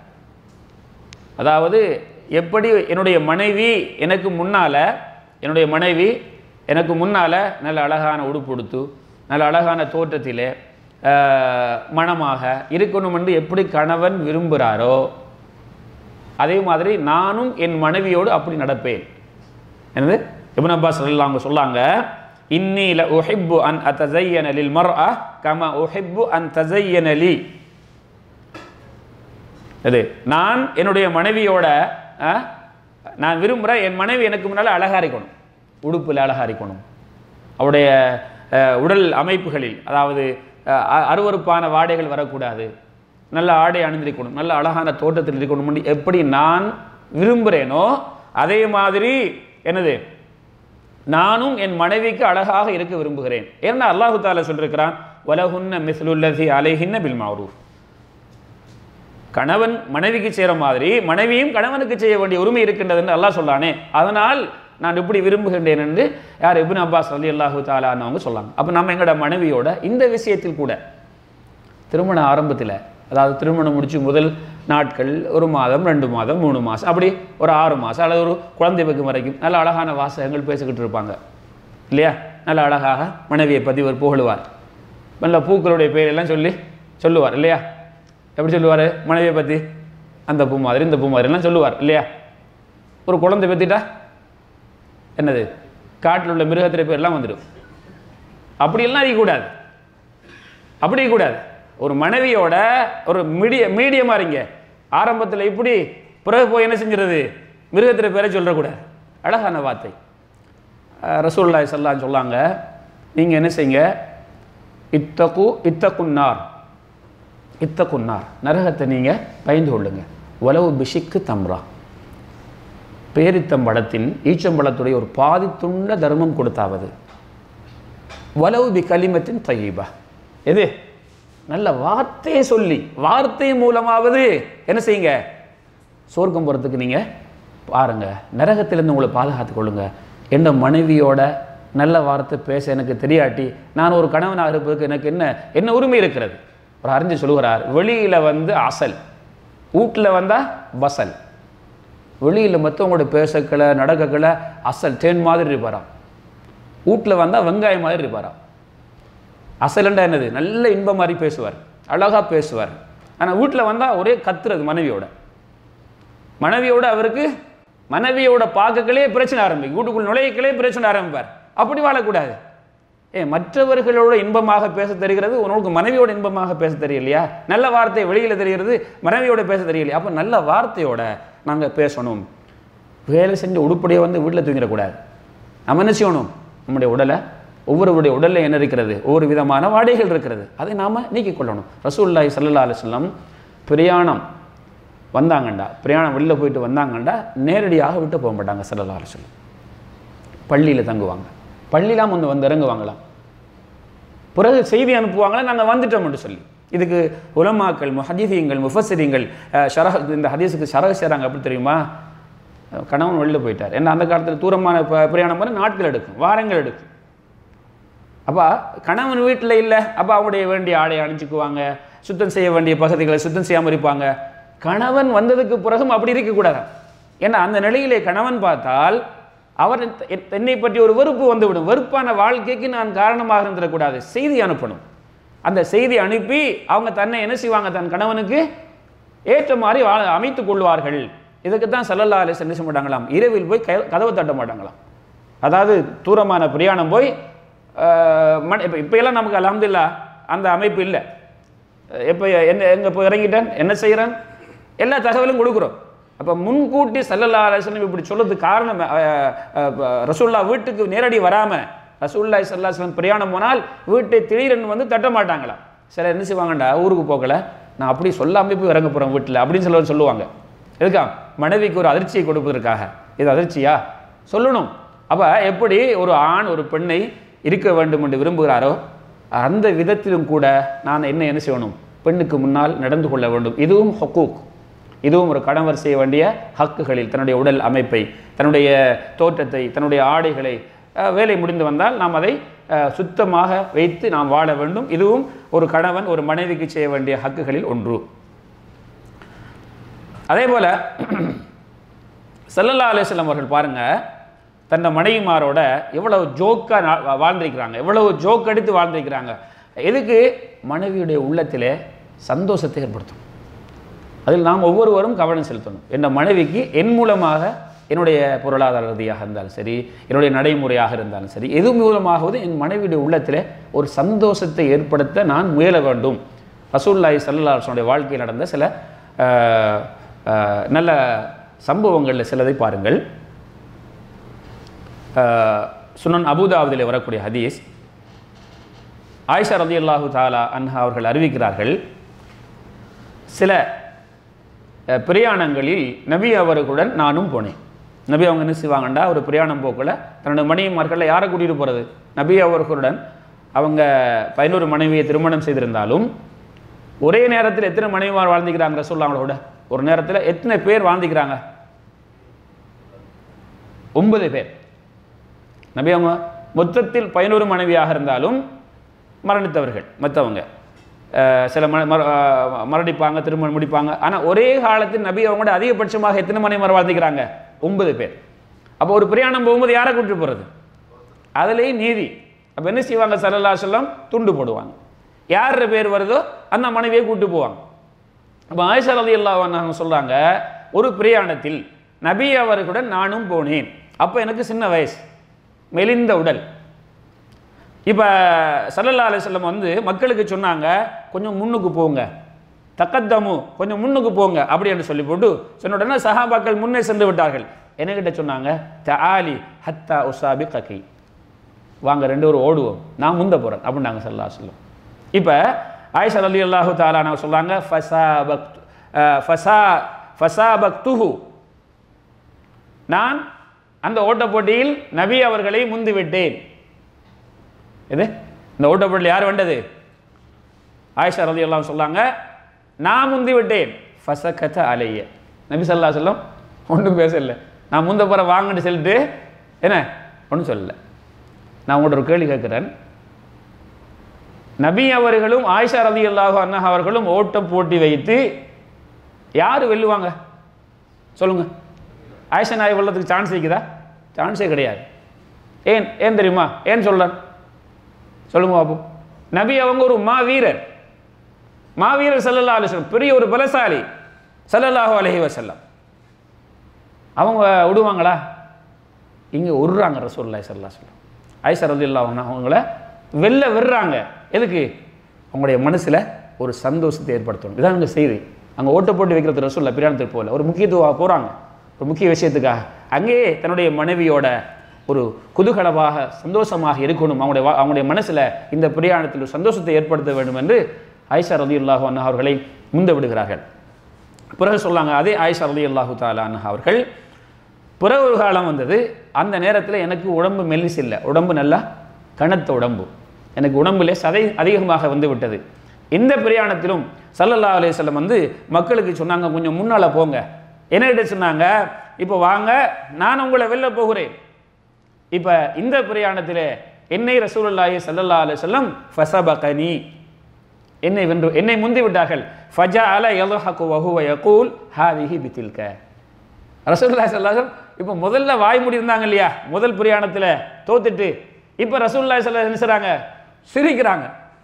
அதாவது எப்படி என்னுடைய மனைவி எனக்கு முன்னால் என்னுடைய மனைவி எனக்கு முன்னால் நல்ல அழகான உடுப்பு உடுத்து நல்ல அழகான தோற்றத்திலே ஆஹ், மணமாக இருக்கணும் என்று எப்படி கணவன் விரும்புகிறாரோ அதே மாதிரி நானும் என் மனைவியோடு அப்படி நடப்பேன் என்னது இப்னு அப்பாஸ் ரலியல்லாஹு அவங்க சொல்லாங்க இன்னி ல உஹிப்பு அன் அத்தஸையன லில் மர்அ கமா உஹிப்பு அன் தஸையன லி இது நான் என்னுடைய மனைவியோட ஆ, நான் விரும்புகிறேன் என் மனைவி எனக்கு முன்னால் அழகா இருக்கணும் உடுப்பில் அழகா இருக்கணும் அவருடைய அஹ், உடல் அமைப்புகளில் அதாவது அஹ், அ- அருவருப்பான வாடைகள் வரக்கூடாது நல்ல ஆடை அணிந்திருக்கணும் நல்ல அழகான தோட்டத்தில் இருக்கணும் எப்படி நான் விரும்புகிறேனோ அதே மாதிரி என்னது நானும் என் மனைவிக்கு அழகாக இருக்க விரும்புகிறேன் ஏன்னா அல்லாஹு தாலா சொல்லியிருக்கிறான் வலஹுன்ன மிஸ்லுல்லதி அலைஹின்ன பில் மாரூஃப் கணவன் மனைவிக்கு செய்கிற மாதிரி மனைவியும் கணவனுக்கு செய்ய வேண்டிய உரிமை இருக்கின்றது என்று அல்லாஹ் சொல்லானே அதனால் நான் இப்படி விரும்புகின்றேன் என்று யார் இப்னு அப்பாஸ் அலி அல்லாஹு தாலான்னு சொல்லாங்க அப்போ நம்ம எங்களோட மனைவியோட இந்த விஷயத்தில் கூட திருமண ஆரம்பத்தில் அதாவது திருமணம் முடிச்சு முதல் நாட்கள் ஒரு மாதம் ரெண்டு மாதம் மூணு மாதம் அப்படி ஒரு ஆறு மாதம் அல்லது ஒரு குழந்தை பக்கம் வரைக்கும் நல்ல அழகான வாசகங்கள் பேசிக்கிட்டு இருப்பாங்க இல்லையா நல்ல அழகாக மனைவியை பற்றி ஒரு புகழுவார் நல்ல பூக்களுடைய பெயரெல்லாம் சொல்லி சொல்லுவார் இல்லையா எப்படி சொல்லுவார் மனைவியை பற்றி அந்த பூ மாதிரி இந்த பூ மாதிரிலாம் சொல்லுவார் இல்லையா ஒரு குழந்தை பற்றிட்டா என்னது காட்டில் உள்ள மிருகத்திரை பேர்லாம் வந்துடும் அப்படியெல்லாம் இருக்கக்கூடாது அப்படி கூடாது ஒரு மனைவியோட ஒரு மீடிய மீடியமாக இருங்க ஆரம்பத்தில் இப்படி பிறகு போய் என்ன செஞ்சிருது மிருகத்திர பேரை சொல்லக்கூடாது அழகான வார்த்தை அஹ் ரசூலுல்லாஹி ஸல்லல்லாஹு சொல்லாங்க நீங்கள் என்ன செய்யுங்க இத்தகு இத்தகுன்னார் இத்தகுன்னார் நரகத்தை நீங்கள் பயந்து கொள்ளுங்க உளவு பிஷிக்கு தம்ரா பேரித்தம்பழத்தின் ஈச்சம்பழத்துடைய ஒரு பாதி துண்ட தர்மம் கொடுத்தாவது வலவு பி கலிமத்தின் தையீபா எது நல்ல வார்த்தையை சொல்லி வார்த்தை மூலமாவது என்ன செய்யுங்க சொர்க்கம் போகிறதுக்கு நீங்கள் பாருங்க நரகத்திலிருந்து உங்களை பாதுகாத்துக் கொள்ளுங்க என் மனைவியோட நல்ல வார்த்தை பேச எனக்கு தெரியாட்டி நான் ஒரு கணவனாக இருப்பதற்கு எனக்கு என்ன என்ன உரிமை இருக்கிறது ஒரு அறிஞர் சொல்லுகிறார் வெளியில் வந்து அசல் வீட்டில் வந்தால் பசல் வெளியில் மற்றவங்களோட பேசக்களை நடக்கக்களை அசல் தேன் மாதிரி இருப்பாராம் வீட்டில் வந்தால் வெங்காயம் மாதிரி இருப்பாராம் அசலண்டா என்னது நல்ல இன்பம் மாதிரி பேசுவார் அழகாக பேசுவார் ஆனால் வீட்டில் வந்தால் ஒரே கத்துறது மனைவியோட மனைவியோட அவருக்கு மனைவியோட பார்க்கக்களே பிரச்சனை ஆரம்பிக்கும் வீட்டுக்குள் நுழையக்களே பிரச்சனை ஆரம்பிப்பார் அப்படி வாழக்கூடாது ஏ மற்றவர்களோட இன்பமாக பேச தெரிகிறது உனக்கு மனைவியோட இன்பமாக பேச தெரியலையா நல்ல வார்த்தை வெளியில் தெரிகிறது மனைவியோட பேச தெரியலையா அப்போ நல்ல வார்த்தையோட நாங்கள் பேசணும் வேலை செஞ்சு உடுப்படியாக வந்து வீட்டில் தூங்கிடக்கூடாது நம்ம என்ன செய்யணும் நம்முடைய உடலை ஒவ்வொருவருடைய உடலில் என்ன இருக்கிறது ஒவ்வொரு விதமான வாடைகள் இருக்கிறது அதை நாம் நீக்கிக் கொள்ளணும் ரசூல்லாய் சல்லா அலுவலம் பிரயாணம் வந்தாங்கண்டா பிரயாணம் வெளியில் போயிட்டு வந்தாங்கண்டா நேரடியாக விட்டு போக மாட்டாங்க சல்லா அலுவலம் பள்ளியில் தங்குவாங்க பள்ளிலாம் வந்து வந்து இறங்குவாங்களாம் பிறகு செய்தி அனுப்புவாங்களா நாங்கள் வந்துட்டோம்னு சொல்லி இதுக்கு உலமாக்கள் முஹதீதியங்கள் முஃபஸிரியங்கள் ஷரஹ் இந்த ஹதீஸுக்கு ஷரஹ் செய்கிறாங்க அப்படி தெரியுமா அஹ் கணவன் வெளியில் போயிட்டார் ஏன்னா அந்த காலத்தில் தூரமான ப- பிரயாணம் பண்ண நாட்கள் எடுக்கும் வாரங்கள் எடுக்கும் அப்போ கணவன் வீட்டில் இல்லை அப்போ அவங்களுடைய வேண்டிய ஆடையை அணிஞ்சுக்குவாங்க சுத்தம் செய்ய வேண்டிய பகுதிகளை சுத்தம் செய்யாமல் இருப்பாங்க கணவன் வந்ததுக்கு பிறகும் அப்படி இருக்கக்கூடாது ஏன்னா அந்த நிலையிலே கணவன் பார்த்தால் அவர் என்- என்னை பற்றி ஒரு வெறுப்பு வந்துவிடும் வெறுப்பான வாழ்க்கைக்கு நான் காரணமாக இருந்துடக்கூடாது செய்தி அனுப்பணும் அந்த செய்தி அனுப்பி அவங்க தன்னை என்ன செய்வாங்க தன் கணவனுக்கு ஏற்ற மாதிரி வாழ அமைத்துக் கொள்வார்கள் இதுக்கு தான் சல்லல்லா அலிஸ் என்ன செய்ய மாட்டாங்களாம் இரவில் போய் க- கதவை தட்ட மாட்டாங்களாம் அதாவது தூரமான பிரயாணம் போய் ஆஹ், மணி இப்போ இப்போ எல்லாம் நமக்கு அலமதுல்லா அந்த அமைப்பு இல்லை எப்போ என்ன எங்கே போய் இறங்கிட்டேன் என்ன செய்கிறேன் எல்லா தகவலும் கொடுக்குறோம் அப்போ முன்கூட்டி சல்லல்லா அலிஸ்லம் இப்படி சொல்றதுக்கு காரணம் அஹ், அஹ், ரசூல்லா வீட்டுக்கு நேரடி வராமல் ரசூல்லா சல்லாஹ்லம் பிரயாணம் போனால் வீட்டை திடீரென்னு வந்து தட்ட மாட்டாங்களாம் சில என்ன செய்வாங்கண்டா ஊருக்கு போகல நான் அப்படி சொல்லாமே போய் இறங்க போகிறேன் வீட்டில் அப்படின்னு சொல்ல சொல்லுவாங்க எதுக்கா மனைவிக்கு ஒரு அதிர்ச்சியை கொடுப்பதற்காக இது அதிர்ச்சியா சொல்லணும் அப்போ எப்படி ஒரு ஆண் ஒரு பெண்ணை இருக்க வேண்டும் என்று விரும்புகிறாரோ அந்த விதத்திலும் கூட நான் என்ன என்ன செய்யணும் பெண்ணுக்கு முன்னால் நடந்து கொள்ள வேண்டும் இதுவும் ஹொக்கூக் இதுவும் ஒரு கணவர் செய்ய வேண்டிய ஹக்குகளில் தன்னுடைய உடல் அமைப்பை தன்னுடைய தோற்றத்தை தன்னுடைய ஆடைகளை அஹ், வேலை முடிந்து வந்தால் நாம் அதை அஹ், சுத்தமாக வைத்து நாம் வாழ வேண்டும் இதுவும் ஒரு கணவன் ஒரு மனைவிக்கு செய்ய வேண்டிய ஹக்குகளில் ஒன்று அதே போல சல்லல்லா அலிஸ்லாம் அவர்கள் பாருங்க தன்னை மனைவிமாரோட எவ்வளவு ஜோக்காக வாழ்ந்திருக்கிறாங்க எவ்வளவு ஜோக் அடித்து வாழ்ந்திருக்கிறாங்க எதுக்கு மனைவியுடைய உள்ளத்திலே சந்தோஷத்தை ஏற்படுத்தும் அதில் நாம் ஒவ்வொருவரும் கவனம் செலுத்தணும் என் மனைவிக்கு என் மூலமாக என்னுடைய பொருளாதார ரீதியாக இருந்தாலும் சரி என்னுடைய நடைமுறையாக இருந்தாலும் சரி எது மூலமாகவும் என் மனைவியுடைய உள்ளத்தில் ஒரு சந்தோஷத்தை ஏற்படுத்த நான் முயல வேண்டும் ரசூல்லாய் சல்லாஹனுடைய வாழ்க்கையில் நடந்த சில அஹ், அஹ், நல்ல சம்பவங்களில் சிலதை பாருங்கள் அஹ், சுனன் அபுதாபுதிலே வரக்கூடிய ஹதீஸ் ஆயிஷா ரலியல்லாஹு தாலா அன்ஹா அவர்கள் அறிவிக்கிறார்கள் சில அஹ், பிரயாணங்களில் நபி அவர்களுடன் நானும் போனேன் நபி அவங்க என்ன செய்வாங்கண்டா ஒரு பிரயாணம் போக்கில் தன்னோட மனைவிமார்களில் யாரை கூட்டிகிட்டு போகிறது நபி அவர்களுடன் அவங்க பதினோரு மனைவியை திருமணம் செய்திருந்தாலும் ஒரே நேரத்தில் எத்தனை மனைவிமார் வாழ்ந்துக்கிறாங்க ரசூல்லாங்களோட ஒரு நேரத்தில் எத்தனை பேர் வாழ்ந்துக்கிறாங்க ஒன்பது பேர் நபி அவங்க மொத்தத்தில் பதினோரு மனைவியாக இருந்தாலும் மரணித்தவர்கள் மற்றவங்க அஹ் சில மர மர- அஹ் மரணிப்பாங்க திருமணம் முடிப்பாங்க ஆனால் ஒரே காலத்தில் நபி அவங்களோட அதிகபட்சமாக எத்தனை மனைவி வாழ்ந்துக்கிறாங்க ஒன்பது பேர் அப்போ ஒரு பிரயாணம் போகும்போது யாரை கூட்டிட்டு போகிறது அதுலேயும் நீதி அப்போ என்ன செய்வாங்க சல்லல்லா சொல்லம் துண்டு போடுவாங்க யார் பேர் வருதோ அந்த மனைவியை கூட்டு போவாங்க அப்போ ஆயிஷா ரதி அல்லாஹ் சொல்கிறாங்க ஒரு பிரயாணத்தில் நபி அவர்களுடன் நானும் போனேன் அப்போ எனக்கு சின்ன வயசு மெலிந்த உடல் இப்போ சல்லல்லா அலிஸ்லம் வந்து மக்களுக்கு சொன்னாங்க கொஞ்சம் முன்னுக்கு போங்க தக்கத்தமு கொஞ்சம் முன்னுக்கு போங்க அப்படி என்று சொல்லி போட்டு சொன்ன உடனே சஹாபாக்கள் முன்னே சென்று விட்டார்கள் என்கிட்ட சொன்னாங்க தஆலி ஹத்தா உசாபி கக்கி வாங்க ரெண்டு பேரும் ஓடுவோம் நான் முந்த போகிறேன் அப்படின்னாங்க சல்லா சொல்லம் இப்போ ஆயிஷா அலி அல்லாஹு தாலா சொல்கிறாங்க ஃபசா பக் ஃபசா ஃபசா பக்துஹு நான் அந்த ஓட்டப் போட்டியில் நபி அவர்களை முந்தி விட்டேன் இது இந்த ஓட்டப் போட்டியில் யார் வெண்டது ஆயிஷா ரதி எல்லாம் சொல்லாங்க நான் முந்தி விட்டேன் ஃபசகத அலைய நபி சல்லா சொல்லம் ஒன்றும் பேசல நான் முந்த போகிற வாங்கன்னு சொல்லிட்டு என்ன ஒன்றும் சொல்லல நான் உங்கள்கிட்ட ஒரு கேள்வி கேட்குறேன் நபி அவர்களும் ஆயிஷா ரதி அல்லாஹு அண்ணா அவர்களும் ஓட்டம் போட்டி வைத்து யார் வெல்லுவாங்க சொல்லுங்க ஆயிஷா நாய் வெள்ளத்துக்கு சான்ஸ் இருக்குதா சான்ஸே கிடையாது ஏன் ஏன் தெரியுமா ஏன் சொல்றேன் சொல்லுங்க பாப்போம் நபி அவங்க ஒரு மாவீரர் மாவீரர் ஸல்லல்லாஹு அலைஹி வஸல்லம் பெரிய ஒரு பலசாலி ஸல்லல்லாஹு அலைஹி வஸல்லம் அவங்க விடுவாங்களா இங்கே விடுறாங்க ரசூலுல்லாஹி ஸல்லல்லாஹு அலைஹி வஸல்லம் ஐஷா ரலியல்லாஹு அன்ஹா அவங்கள வெளில விடுறாங்க எதுக்கு அவங்களுடைய மனசில் ஒரு சந்தோஷத்தை ஏற்படுத்தணும் இதான் அங்கே செய்தி அங்கே ஓட்ட போட்டு வைக்கிறது ரசூல்லா பிரியாணத்துக்கு போகல ஒரு முக்கியத்துவம் போகிறாங்க ஒரு முக்கிய விஷயத்துக்காக அங்கேயே தன்னுடைய மனைவியோட ஒரு குதூகலமாக சந்தோஷமாக இருக்கணும் அவங்களுடைய வா- அவங்களுடைய மனசில் இந்த பிரயாணத்தில் ஒரு சந்தோஷத்தை ஏற்படுத்த வேண்டும் என்று ஆயிஷா ரலியல்லாஹு அன்ஹா அவர்களை முந்த விடுகிறார்கள் பிறகு சொல்லாங்க அதே ஆயிஷா ரலியல்லாஹு தஆலா அன்ஹா அவர்கள் பிறகு ஒரு காலம் வந்தது அந்த நேரத்தில் எனக்கு உடம்பு மெல்லிஸ் இல்லை உடம்பு நல்லா கனத்த உடம்பு எனக்கு உடம்பிலே சதை அதிகமாக வந்து விட்டது இந்த பிரயாணத்திலும் ஸல்லல்லாஹு அலைஹி வஸல்லம் வந்து மக்களுக்கு சொன்னாங்க கொஞ்சம் முன்னால் போங்க என்னகிட்ட சொன்னாங்க இப்போ வாங்க நான் உங்களை வெளில போகிறேன் இப்போ இந்த பிரயாணத்தில் என்னை ரசூலுல்லாஹி ஸல்லல்லாஹு அலைஹி வஸல்லம் ஃபஸபகனி என்னை வென்று என்னை முந்தி விட்டார்கள் ஃபஜா அல யல்ஹகு வஹுவ யகூல் ஹாதிஹி பித்தில்க ரசூலுல்லாஹி ஸல்லல்லாஹு அலைஹி வஸல்லம் இப்போ முதல்ல வாய் மூடி இருந்தாங்க இல்லையா முதல் பிரயாணத்தில் தோத்துட்டு இப்போ ரசூலுல்லாஹி ஸல்லல்லாஹு அலைஹி வஸல்லம் என்ன செய்றாங்க சிரிக்கிறாங்க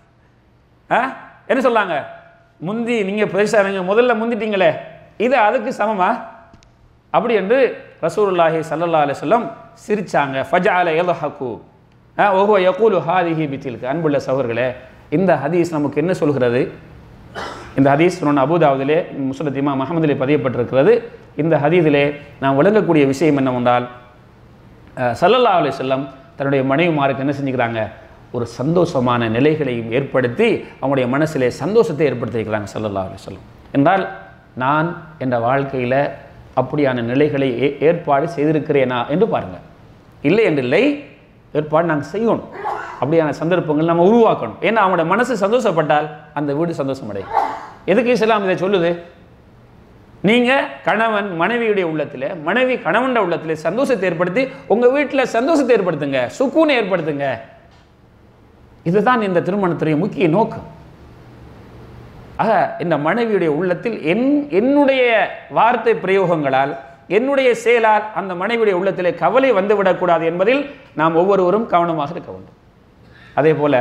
ஆ என்ன சொல்லாங்க முந்தி நீங்கள் பேசுறாங்க முதல்ல முந்திட்டீங்களே இது அதுக்கு சமமா அப்படி என்று ரசூலுல்லாஹி ஸல்லல்லாஹு அலைஹி வஸல்லம் சிரிச்சாங்க ஃபஜஅல யல்ஹகு ஓஹோ யகூலு ஹாதிஹி பித்தில்க அன்புள்ள சகோதரர்களே இந்த ஹதீஸ் நமக்கு என்ன சொல்கிறது இந்த ஹதீஸ் சொன்ன அபுதாவதிலே முஸ்லத் இமாம் மஹமதிலே பதியப்பட்டிருக்கிறது இந்த ஹதீதிலே நாம் விளங்கக்கூடிய விஷயம் என்னவென்றால் அஹ், ஸல்லல்லாஹு அலைஹி வஸல்லம் தன்னுடைய மனைவிமாருக்கு என்ன செஞ்சுக்கிறாங்க ஒரு சந்தோஷமான நிலைகளையும் ஏற்படுத்தி அவங்களுடைய மனசிலே சந்தோஷத்தை ஏற்படுத்தியிருக்கிறாங்க ஸல்லல்லாஹு அலைஹி வஸல்லம் என்றால் நான் என்ற வாழ்க்கையில் அப்படியான நிலைகளை ஏ- ஏற்பாடு செய்திருக்கிறேனா என்று பாருங்கள் இல்லை என்று இல்லை ஏற்பாடு நாங்கள் செய்யணும் அப்படியான சந்தர்ப்பங்கள் நம்ம உருவாக்கணும் ஏன்னா அவங்களோட மனசு சந்தோஷப்பட்டால் அந்த வீடு சந்தோஷம் அடையும் எதுக்கு இஸ்லாம் இதை சொல்லுது நீங்க கணவன் மனைவியுடைய உள்ளத்தில் மனைவி கணவன் உள்ளத்தில் சந்தோஷத்தை ஏற்படுத்தி உங்க வீட்டில் சந்தோஷத்தை ஏற்படுத்துங்க சுக்கூனை ஏற்படுத்துங்க இதுதான் இந்த திருமணத்துடைய முக்கிய நோக்கம் ஆக இந்த மனைவியுடைய உள்ளத்தில் என் என்னுடைய வார்த்தை பிரயோகங்களால் என்னுடைய செயலால் அந்த மனைவியுடைய உள்ளத்திலே கவலை வந்துவிடக்கூடாது என்பதில் நாம் ஒவ்வொருவரும் கவனமாக இருக்க வேண்டும் அதே போல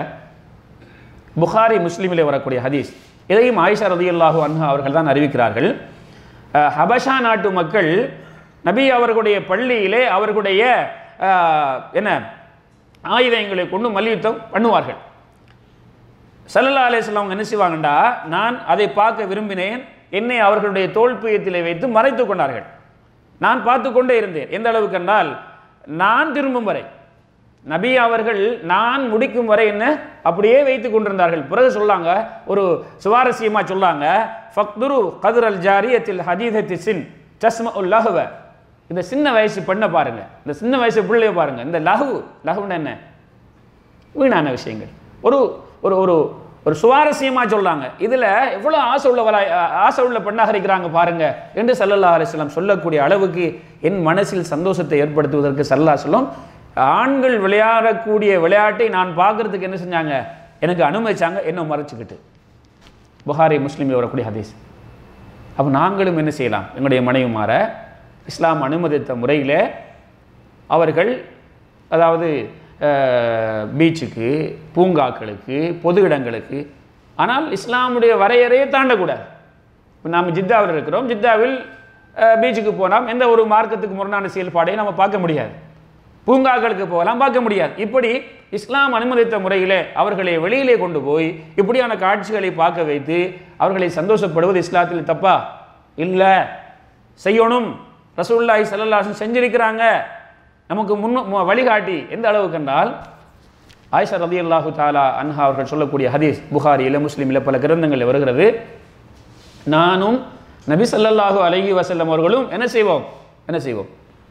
புகாரி முஸ்லிமிலே வரக்கூடிய ஹதீஸ் இதையும் ஆயிஷா ரதியுல்லாஹு அன்ஹா அவர்கள் தான் அறிவிக்கிறார்கள் அஹ், ஹபஷா நாட்டு மக்கள் நபி அவர்களுடைய பள்ளியிலே அவர்களுடைய அஹ், என்ன ஆயுதங்களை கொண்டு மல்யுத்தம் பண்ணுவார்கள் சல்லல்லா அலிஸ்லாம் அவங்க என்ன செய்வாங்கண்டா நான் அதை பார்க்க விரும்பினேன் என்னை அவர்களுடைய தோல்பியத்திலே வைத்து மறைத்து கொண்டார்கள் நான் பார்த்து கொண்டே இருந்தேன் எந்த அளவுக்கு என்றால் நான் திரும்பும் வரை நபி அவர்கள் நான் முடிக்கும் வரை என்ன அப்படியே வைத்து கொண்டிருந்தார்கள் பிறகு சொல்லாங்க ஒரு சுவாரஸ்யமா சொல்லாங்க ஃபக்துரு கதுர் அல் ஜாரியத்தில் ஹதீதத்தி சின் சஸ்ம உல் லஹுவ இந்த சின்ன வயசு பெண்ணை பாருங்க இந்த சின்ன வயசு பிள்ளைய பாருங்க இந்த லஹு லஹுன்னா என்ன வீணான விஷயங்கள் ஒரு ஒரு ஒரு ஒரு சுவாரஸ்யமா சொல்றாங்க இதுல எவ்வளவு ஆசை உள்ளவரா ஆசை உள்ள பெண்ணாக இருக்கிறாங்க பாருங்க என்று சல்லல்லா அலிஸ்லாம் சொல்லக்கூடிய அளவுக்கு என் மனசில் சந்தோஷத்தை ஏற்படுத்துவதற்கு சல்லல்லா சொல்லும் ஆண்கள் விளையாடக்கூடிய விளையாட்டை நான் பார்க்கறதுக்கு என்ன செஞ்சாங்க எனக்கு அனுமதிச்சாங்க என்ன மறைச்சுக்கிட்டு புகாரி முஸ்லீமில் வரக்கூடிய ஹதீஸ் அப்போ நாங்களும் என்ன செய்யலாம் எங்களுடைய மனைவிமார இஸ்லாம் அனுமதித்த முறையில் அவர்கள் அதாவது அஹ், பீச்சுக்கு பூங்காக்களுக்கு பொது இடங்களுக்கு ஆனால் இஸ்லாமுடைய வரையறையை தாண்டக்கூடாது இப்போ நாம் ஜித்தாவில் இருக்கிறோம் ஜித்தாவில் அஹ், பீச்சுக்கு போனால் எந்த ஒரு மார்க்கத்துக்கு முரணான செயல்பாடையும் நம்ம பார்க்க முடியாது பூங்காக்களுக்கு போகலாம் பார்க்க முடியாது இப்படி இஸ்லாம் அனுமதித்த முறையிலே அவர்களை வெளியிலே கொண்டு போய் இப்படியான காட்சிகளை பார்க்க வைத்து அவர்களை சந்தோஷப்படுவது இஸ்லாத்தில் தப்பா இல்லை செய்யணும் ரசூலுல்லாஹி ஸல்லல்லாஹு அலைஹி செஞ்சிருக்கிறாங்க நமக்கு முன் மு- வழிகாட்டி எந்த அளவுக்கு என்றால் ஆயிஷா ரலியல்லாஹு தாலா அன்ஹா அவர்கள் சொல்லக்கூடிய ஹதீஸ் புகாரியில் முஸ்லீமில் பல கிரந்தங்களில் வருகிறது நானும் நபி ஸல்லல்லாஹு அலைஹி வஸல்லம் அவர்களும் என்ன செய்வோம் என்ன செய்வோம்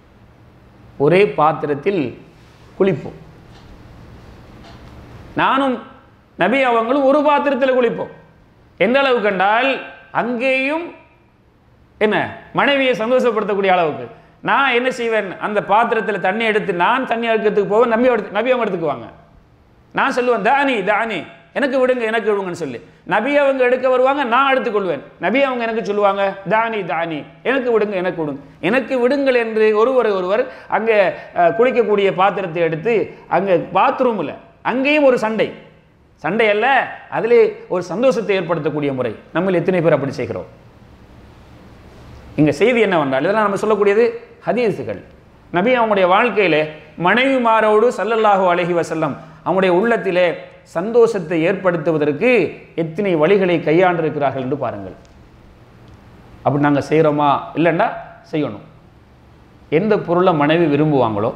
ஒரே பாத்திரத்தில் குளிப்போம் நானும் நபி அவங்களும் ஒரு பாத்திரத்தில் குளிப்போம் எந்த அளவுக்கு கண்டால் அங்கேயும் என்ன மனைவியை சந்தோஷப்படுத்தக்கூடிய அளவுக்கு நான் என்ன செய்வேன் அந்த பாத்திரத்தில் தண்ணி எடுத்து நான் தண்ணி எடுக்கிறதுக்கு போவேன் நம்பி எடுத்து நபி அவங்க எடுத்துக்குவாங்க நான் சொல்லுவேன் தானி தானி எனக்கு விடுங்க எனக்கு விடுங்கன்னு சொல்லி நபி அவங்க எடுக்க வருவாங்க நான் எடுத்துக்கொள்வேன் நபி அவங்க எனக்கு சொல்லுவாங்க தானி தானி எனக்கு விடுங்க எனக்கு விடுங்க எனக்கு விடுங்கள் என்று ஒருவர் ஒருவர் அங்கே அஹ், குளிக்கக்கூடிய பாத்திரத்தை எடுத்து அங்கே பாத்ரூமில் அங்கேயும் ஒரு சண்டை சண்டை அல்ல அதிலே ஒரு சந்தோஷத்தை ஏற்படுத்தக்கூடிய முறை நம்ம எத்தனை பேர் அப்படி செய்கிறோம் இங்க செய்தி என்னவென்றால் இதெல்லாம் நம்ம சொல்லக்கூடியது ஹதீஸுகள் நபி அவங்களுடைய வாழ்க்கையிலே மனைவிமாரோடு சல்லல்லாஹு அலைஹி வஸல்லம் அவங்களுடைய உள்ளத்திலே சந்தோஷத்தை ஏற்படுத்துவதற்கு எத்தனை வழிகளை கையாண்டிருக்கிறார்கள் என்று பாருங்கள் அப்படி நாங்கள் செய்கிறோமா இல்லைன்னா செய்யணும் எந்த பொருளை மனைவி விரும்புவாங்களோ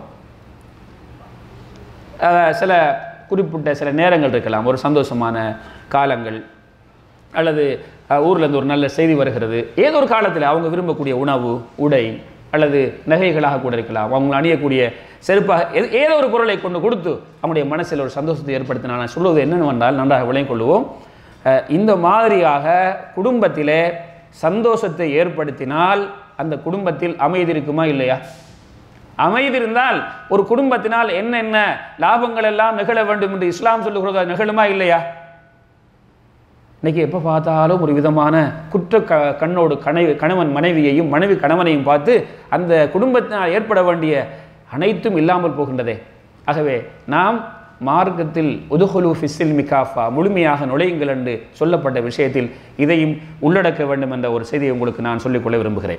அஹ், சில குறிப்பிட்ட சில நேரங்கள் இருக்கலாம் ஒரு சந்தோஷமான காலங்கள் அல்லது அஹ், ஊர்ல இருந்து ஒரு நல்ல செய்தி வருகிறது ஏதோ ஒரு காலத்தில் அவங்க விரும்பக்கூடிய உணவு உடை அல்லது நகைகளாக கூட இருக்கலாம் அவங்க அணியக்கூடிய செருப்பாக ஏ- ஏதோ ஒரு பொருளை கொண்டு கொடுத்து அவங்களுடைய மனசில் ஒரு சந்தோஷத்தை ஏற்படுத்தினா நான் சொல்வது என்னென்னால் நன்றாக விளங்கிக் கொள்வோம் அஹ், இந்த மாதிரியாக குடும்பத்திலே சந்தோஷத்தை ஏற்படுத்தினால் அந்த குடும்பத்தில் அமைதி இருக்குமா இல்லையா அமைதி இருந்தால் ஒரு குடும்பத்தினால் என்னென்ன லாபங்கள் எல்லாம் நிகழ வேண்டும் என்று இஸ்லாம் சொல்லுகிறதா நிகழுமா இல்லையா இன்னைக்கு எப்போ பார்த்தாலும் ஒரு விதமான குற்ற க கண்ணோடு கணை கணவன் மனைவியையும் மனைவி கணவனையும் பார்த்து அந்த குடும்பத்தினால் ஏற்பட வேண்டிய அனைத்தும் இல்லாமல் போகின்றதே ஆகவே நாம் மார்க்கத்தில் உதுகுலு ஃபிஸ்ஸில் மிகாஃபா முழுமையாக நுழையுங்கள் என்று சொல்லப்பட்ட விஷயத்தில் இதையும் உள்ளடக்க வேண்டும் என்ற ஒரு செய்தியை உங்களுக்கு நான் சொல்லிக்கொள்ள விரும்புகிறேன்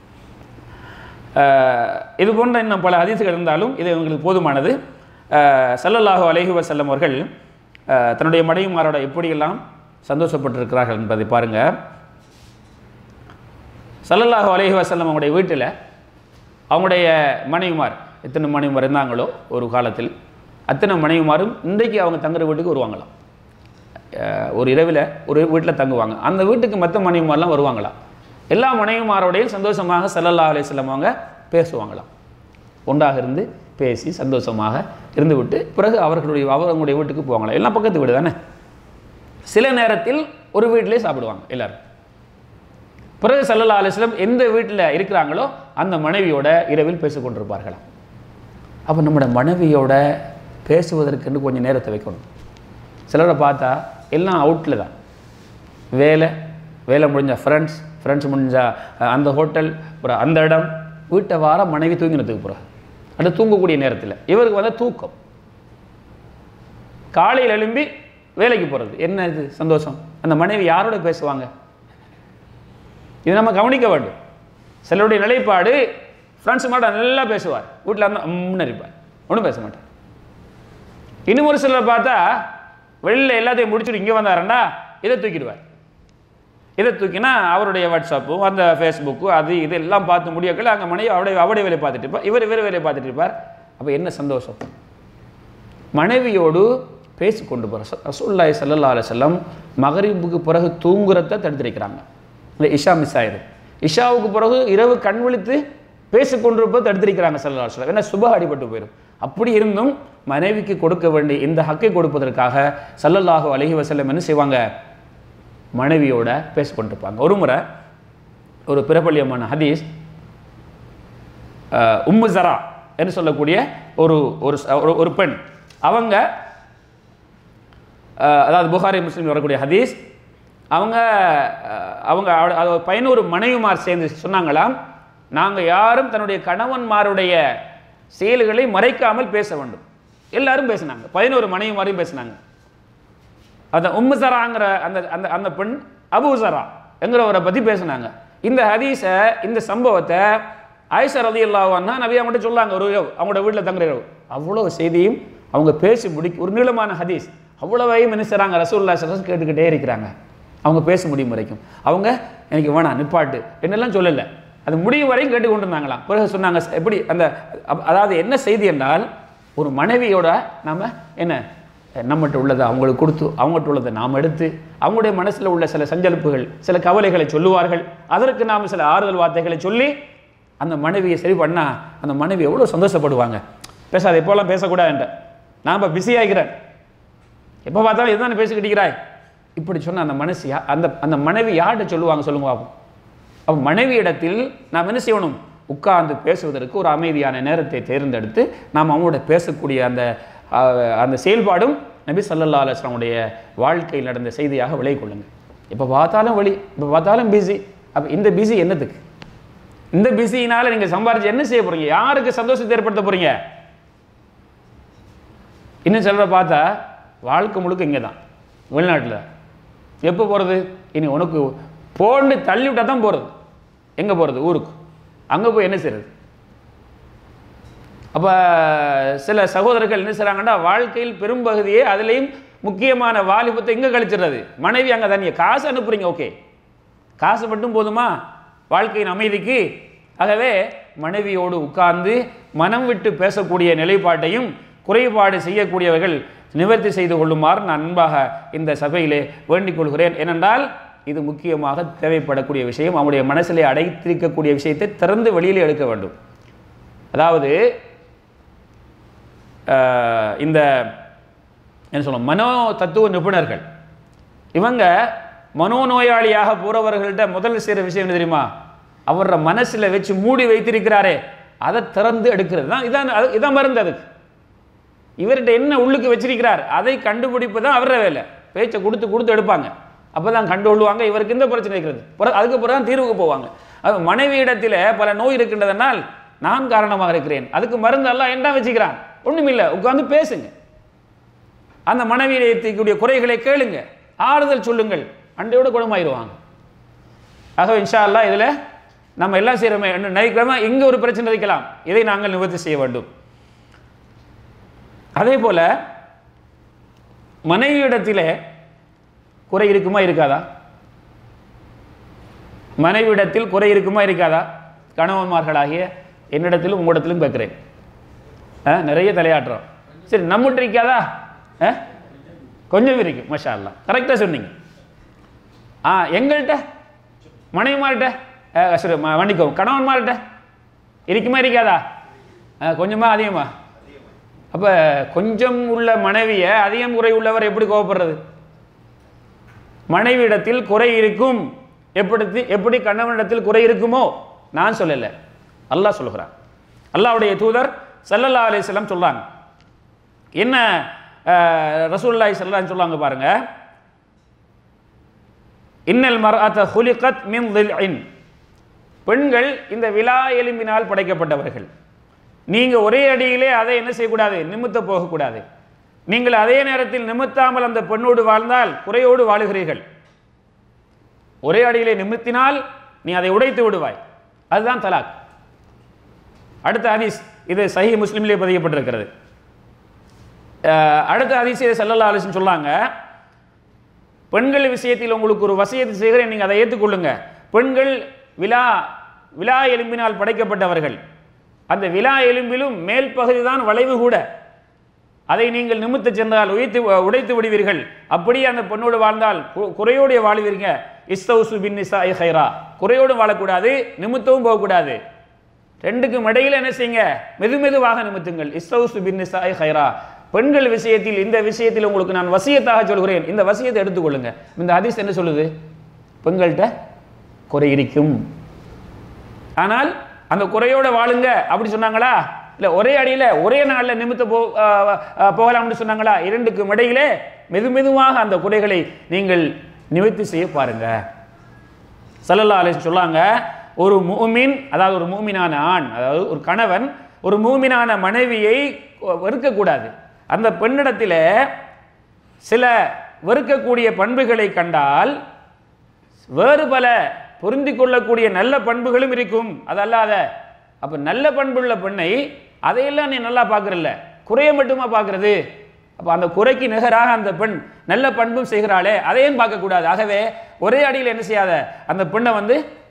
அஹ் இது போன்ற இன்னும் பல ஹதீசுகள் இருந்தாலும் இது உங்களுக்கு போதுமானது அஹ் ஸல்லல்லாஹு அலைஹி வஸல்லம் அவர்கள் அஹ் தன்னுடைய மனைவிமாரோட எப்படியெல்லாம் சந்தோஷப்பட்டிருக்கிறார்கள் என்பதை பாருங்க ஸல்லல்லாஹு அலைஹி வஸல்லம் அவங்களுடைய வீட்டில் அவங்களுடைய மனைவிமார் எத்தனை மனைவிமார் இருந்தாங்களோ ஒரு காலத்தில் அத்தனை மனைவிமாரும் இன்றைக்கு அவங்க தங்குற வீட்டுக்கு வருவாங்களாம் அஹ் ஒரு இரவில் ஒரு வீட்டில் தங்குவாங்க அந்த வீட்டுக்கு மற்ற மனைவிமாரெலாம் வருவாங்களாம் எல்லா மனைவிமாரோடையும் சந்தோஷமாக ஸல்லல்லாஹு அலைஹி வஸல்லம் அவங்க பேசுவாங்களாம் ஒன்றாக இருந்து பேசி சந்தோஷமாக இருந்துவிட்டு பிறகு அவர்களுடைய அவர்களுடைய வீட்டுக்கு போவாங்களாம் எல்லாம் பக்கத்து வீடு தானே சில நேரத்தில் ஒரு வீட்டிலே சாப்பிடுவாங்க எல்லாரும் பிறகு ஸல்லல்லாஹு அலைஹி வஸல்லம் எந்த வீட்டில் இருக்கிறாங்களோ அந்த மனைவியோட இரவில் பேசிக் கொண்டிருப்பார்களாம் அப்போ நம்மளோட மனைவியோட பேசுவதற்குன்னு கொஞ்சம் நேரத்தை வைக்கணும் சிலரை பார்த்தா எல்லாம் அவுட்டில் தான் வேலை வேலை முடிஞ்ச ஃப்ரெண்ட்ஸ் ஃப்ரெண்ட்ஸ் முடிஞ்ச அஹ், அந்த ஹோட்டல் ஒரு அந்த இடம் வீட்டை வார மனைவி தூங்கினதுக்கு போகிற அந்த தூங்கக்கூடிய நேரத்தில் இவருக்கு வந்து தூக்கம் காலையில் எழும்பி வேலைக்கு போகிறது என்ன இது சந்தோஷம் அந்த மனைவி யாரோட பேசுவாங்க இது நம்ம கவனிக்க வேண்டும் சிலருடைய நிலைப்பாடு ஃப்ரெண்ட்ஸ் மட்டும் நல்லா பேசுவார் வீட்டில் இருந்தால் அம்னு இருப்பார் ஒன்றும் பேச மாட்டார் இன்னும் ஒரு சிலர் பார்த்தா வெளியில் எல்லாத்தையும் முடிச்சுட்டு இங்கே வந்தாருன்னா இதை தூக்கிடுவார் இதை தூக்கினா அவருடைய வாட்ஸ்அப்பும் அந்த ஃபேஸ்புக்கு அது இது எல்லாம் பார்த்து முடியக்கல அங்கே மனைவி அவடைய அவடைய வேலையை பார்த்துட்டு இருப்பார் இவர் இவர் வேலையை பார்த்துட்டு இருப்பார் அப்போ என்ன சந்தோஷம் மனைவியோடு பேசி கொண்டு போகிற ரசூல்லாய் சல்லல்லா அலுவலம் மகரிபுக்கு பிறகு தூங்குறத தடுத்திருக்கிறாங்க இந்த இஷா மிஸ் ஆயிரும் இஷாவுக்கு பிறகு இரவு கண் விழித்து பேசிக்கொண்டிருப்பது தடுத்திருக்கிறாங்க சல்லல்லா அலுவலம் ஏன்னா சுப அடிபட்டு போயிடும் அப்படி இருந்தும் மனைவிக்கு கொடுக்க வேண்டிய இந்த ஹக்கை கொடுப்பதற்காக சல்லல்லாஹு அலைஹி வஸல்லம் என்ன செய்வாங்க மனைவியோட பேசிக்கொண்டிருப்பாங்க ஒரு முறை ஒரு பிரபல்யமான ஹதீஸ் அஹ், உம்மு ஜரா என்று சொல்லக்கூடிய ஒரு ஒரு ச- ஒரு- ஒரு பெண் அவங்க அஹ், அதாவது புகாரி முஸ்லீம் வரக்கூடிய ஹதீஸ் அவங்க அஹ், அவங்க அவ- அது பதினோரு மனைவிமார் சேர்ந்து சொன்னாங்களாம் நாங்கள் யாரும் தன்னுடைய கணவன்மாருடைய செயல்களை மறைக்காமல் பேச வேண்டும் எல்லாரும் பேசினாங்க பதினோரு மனைவிமாரையும் பேசினாங்க அந்த உம்மு சராங்கிற அந்த அந்த அந்த பெண் அபு சரா என்கிறவரை பற்றி பேசினாங்க இந்த ஹதீஸை இந்த சம்பவத்தை ஆயிஷா ரதி அல்லாஹ்னா நபி அவங்கள்ட்ட சொல்லாங்க ஒரு இரவு அவங்களோட வீட்டில் தங்குற இரவு அவ்வளோ செய்தியும் அவங்க பேசி முடி ஒரு நீளமான ஹதீஸ் அவ்வளவையும் என்ன செய்றாங்க ரசூல்லா சரஸ் கேட்டுக்கிட்டே இருக்கிறாங்க அவங்க பேச முடியும் வரைக்கும் அவங்க எனக்கு வேணாம் நிப்பாட்டு என்னெல்லாம் சொல்லலை அது முடியும் வரையும் கேட்டு கொண்டு இருந்தாங்களாம் பிறகு சொன்னாங்க எப்படி அந்த அப்- அதாவது என்ன செய்தி என்றால் ஒரு மனைவியோட நாம என்ன நம்மகிட்ட உள்ளதை அவங்களுக்கு கொடுத்து அவங்ககிட்ட உள்ளதை நாம் எடுத்து அவங்களுடைய மனசில் உள்ள சில சஞ்சலிப்புகள் சில கவலைகளை சொல்லுவார்கள் அதற்கு நாம் சில ஆறுதல் வார்த்தைகளை சொல்லி அந்த மனைவியை சரி பண்ணா அந்த மனைவி எவ்வளோ சந்தோஷப்படுவாங்க பேசாத எப்போல்லாம் பேசக்கூடாதுன்ற நான் இப்போ பிஸி ஆகிறேன் எப்போ பார்த்தாலும் இதுதானே பேசிக்கிட்டு இருக்கிறாய் இப்படி சொன்ன அந்த மனசு யா- அந்த அந்த மனைவி யார்கிட்ட சொல்லுவாங்க சொல்லுங்க பாப்போம் அப்போ மனைவி இடத்தில் நாம் என்ன செய்யணும் உட்கார்ந்து பேசுவதற்கு ஒரு அமைதியான நேரத்தை தேர்ந்தெடுத்து நாம் அவங்களோட பேசக்கூடிய அந்த அஹ், அந்த செயல்பாடும் நபி ஸல்லல்லாஹு அலைஹி வஸல்லம்-உடைய வாழ்க்கையில் நடந்த செய்தியாக விளங்கிக் கொள்ளுங்க இப்போ பார்த்தாலும் வழி இப்போ பார்த்தாலும் பிஸி அப்போ இந்த பிஸி என்னத்துக்கு இந்த பிஸியினால நீங்கள் சம்பாரிச்சு என்ன செய்ய போறீங்க யாருக்கு சந்தோஷத்தை ஏற்படுத்த போறீங்க இன்னும் சிலரை பார்த்தா வாழ்க்கை முழுக்க இங்கே தான் வெளிநாட்டில் எப்போ போகிறது இனி உனக்கு போன்னு தள்ளி விட்டா தான் போகிறது எங்கே போகிறது ஊருக்கு அங்கே போய் என்ன செய்கிறது அப்போ சில சகோதரர்கள் என்ன செய்கிறாங்கன்னா வாழ்க்கையில் பெரும்பகுதியே அதுலேயும் முக்கியமான வாலிபத்தை இங்கே கழிச்சிடுறது மனைவி அங்கே தனியாக காசு அனுப்புறீங்க ஓகே காசு மட்டும் போதுமா வாழ்க்கையின் அமைதிக்கு ஆகவே மனைவியோடு உட்கார்ந்து மனம் விட்டு பேசக்கூடிய நிலைப்பாட்டையும் குறைபாடு செய்யக்கூடியவர்கள் நிவர்த்தி செய்து கொள்ளுமாறு நான் அன்பாக இந்த சபையிலே வேண்டிக் கொள்கிறேன் ஏனென்றால் இது முக்கியமாக தேவைப்படக்கூடிய விஷயம் அவனுடைய மனசிலே அடைத்திருக்கக்கூடிய விஷயத்தை திறந்து வெளியிலே எடுக்க வேண்டும் அதாவது அஹ், இந்த என்ன சொல்லுவோம் மனோ தத்துவ நிபுணர்கள் இவங்க மனோநோயாளியாக போறவர்கள்ட்ட முதல்ல செய்கிற விஷயம் என்ன தெரியுமா அவர மனசுல வச்சு மூடி வைத்திருக்கிறாரே அதை திறந்து எடுக்கிறது தான் இதான் அது- இதான் மருந்து அதுக்கு இவர்கிட்ட என்ன உள்ளுக்கு வச்சிருக்கிறார் அதை கண்டுபிடிப்பு தான் அவர வேலை பேச்சை கொடுத்து கொடுத்து எடுப்பாங்க அப்போ தான் கண்டுகொள்வாங்க இவருக்கு இந்த பிரச்சனை இருக்கிறது பிற- அதுக்கு பிறகு தான் தீர்வுக்கு போவாங்க அது மனைவியிடத்தில் பல நோய் இருக்கின்றதனால் நான் காரணமாக இருக்கிறேன் அதுக்கு மருந்து எல்லாம் என்ன வச்சுக்கிறான் ஒண்ணுமில்லை உட்கார்ந்து பேசுங்க அந்த மனைவியக்கூடிய குறைகளை கேளுங்க ஆறுதல் சொல்லுங்கள் அண்டையோட குணமாயிருவாங்க ஆகவே இன்ஷா அல்லாஹ் இதில் நம்ம எல்லாம் செய்கிறோமே என்ன நினைக்கிறோமா இங்கே ஒரு பிரச்சனை இருக்கலாம் இதை நாங்கள் நிவர்த்தி செய்ய வேண்டும் அதே போல மனைவியிடத்திலே குறை இருக்குமா இருக்காதா மனைவியிடத்தில் குறை இருக்குமா இருக்காதா கணவன்மார்களாகிய என்னிடத்திலும் உங்களிடத்திலும் கேட்கிறேன் ஆ, நிறைய தலையாட்டுறோம் சரி நம்மகிட்ட இருக்காதா ஆ? கொஞ்சம் இருக்கு மஷா அல்லா கரெக்டாக சொன்னீங்க ஆ எங்கள்கிட்ட மனைவிமார்கிட்ட ஆ, சரி ம- மன்னிக்கவும் கணவன்மார்கிட்ட இருக்குமா இருக்காதா ஆ, கொஞ்சமா அதிகமா அப்போ கொஞ்சம் உள்ள மனைவியை அதிகம் குறை உள்ளவர் எப்படி கோவப்படுறது மனைவியிடத்தில் குறை இருக்கும் எப்படி எப்படி கணவனிடத்தில் குறை இருக்குமோ நான் சொல்லலை அல்லாஹ் சொல்லுகிறான் அல்லாஹ்வுடைய தூதர் ஸல்லல்லாஹு அலைஹி வஸல்லம் சொல்றாங்க என்ன ரசூலுல்லாஹி ஸல்லல்லாஹு சொல்லுவாங்க பாருங்க இன்னல் மர்அத ஹுலிகத் மின் தில்இன் பெண்கள் இந்த விலா எலும்பினால் படைக்கப்பட்டவர்கள் நீங்க ஒரே அடியிலே அதை என்ன செய்யக்கூடாது நிமித்த போகக்கூடாது நீங்கள் அதே நேரத்தில் நிமித்தாமல் அந்த பெண்ணோடு வாழ்ந்தால் குறையோடு வாழுகிறீர்கள் ஒரே அடியிலே நிமித்தினால் நீ அதை உடைத்து விடுவாய் அதுதான் தலாக் அடுத்த ஹதீஸ் இது சஹி முஸ்லிம்லேயே பதியப்பட்டிருக்கிறது அஹ், அடுத்த ஹதீஸ் இதை சல்லல்லா அலிஸ்னு சொல்லாங்க பெண்கள் விஷயத்தில் உங்களுக்கு ஒரு வசியத்தை செய்கிறேன் நீங்கள் அதை ஏற்றுக்கொள்ளுங்க பெண்கள் விழா விழா எலும்பினால் படைக்கப்பட்டவர்கள் அந்த விழா எலும்பிலும் மேல் பகுதி தான் வளைவு கூட அதை நீங்கள் நிமித்து சென்றால் உயர்த்து உடைத்து விடுவீர்கள் அப்படியே அந்த பெண்ணோடு வாழ்ந்தால் கு- குறையோடு வாழ்வீங்க இஸ்தௌசு பின் நிசா ஹைரா குறையோடு வாழக்கூடாது நிமித்தவும் போகக்கூடாது ரெண்டுக்கும் இடையில என்ன செய்யுங்க மெது மெதுவாக நிமித்துங்கள் இஸ்தௌசு பின் நிசா ஹைரா பெண்கள் விஷயத்தில் இந்த விஷயத்தில் உங்களுக்கு நான் வசியத்தாக சொல்கிறேன் இந்த வசியத்தை எடுத்துக்கொள்ளுங்க இந்த ஹதீஸ் என்ன சொல்லுது பெண்கள்கிட்ட குறை இருக்கும் ஆனால் அந்த குறையோட வாழுங்க அப்படி சொன்னாங்களா இல்ல ஒரே அடியில ஒரே நாள்ல நிமித்த போ அஹ், அஹ், போகலாம்னு சொன்னாங்களா இரண்டுக்கும் இடையிலே மெது மெதுவாக அந்த குறைகளை நீங்கள் நிவர்த்தி செய்ய பாருங்க சல்லல்லா அலைஹி சொல்லாங்க ஒரு மூமின் அதாவது ஒரு மூமினான ஆண் அதாவது ஒரு கணவன் ஒரு மூமினான மனைவியை வெறுக்கக்கூடாது அந்த பெண்ணிடத்தில் சில வெறுக்கக்கூடிய பண்புகளை கண்டால் வேறு பல பொருந்தி கொள்ளக்கூடிய நல்ல பண்புகளும் இருக்கும் அது அல்லாத அப்ப நல்ல பண்புள்ள பெண்ணை அதையெல்லாம் நீ நல்லா பார்க்கறல்ல குறைய மட்டுமா பார்க்கறது அப்ப அந்த குறைக்கு நிகராக அந்த பெண் நல்ல பண்பும் செய்கிறாளே அதையும் பார்க்கக்கூடாது ஆகவே ஒரே அடியில் என்ன செய்யாத அந்த பெண்ணை வந்து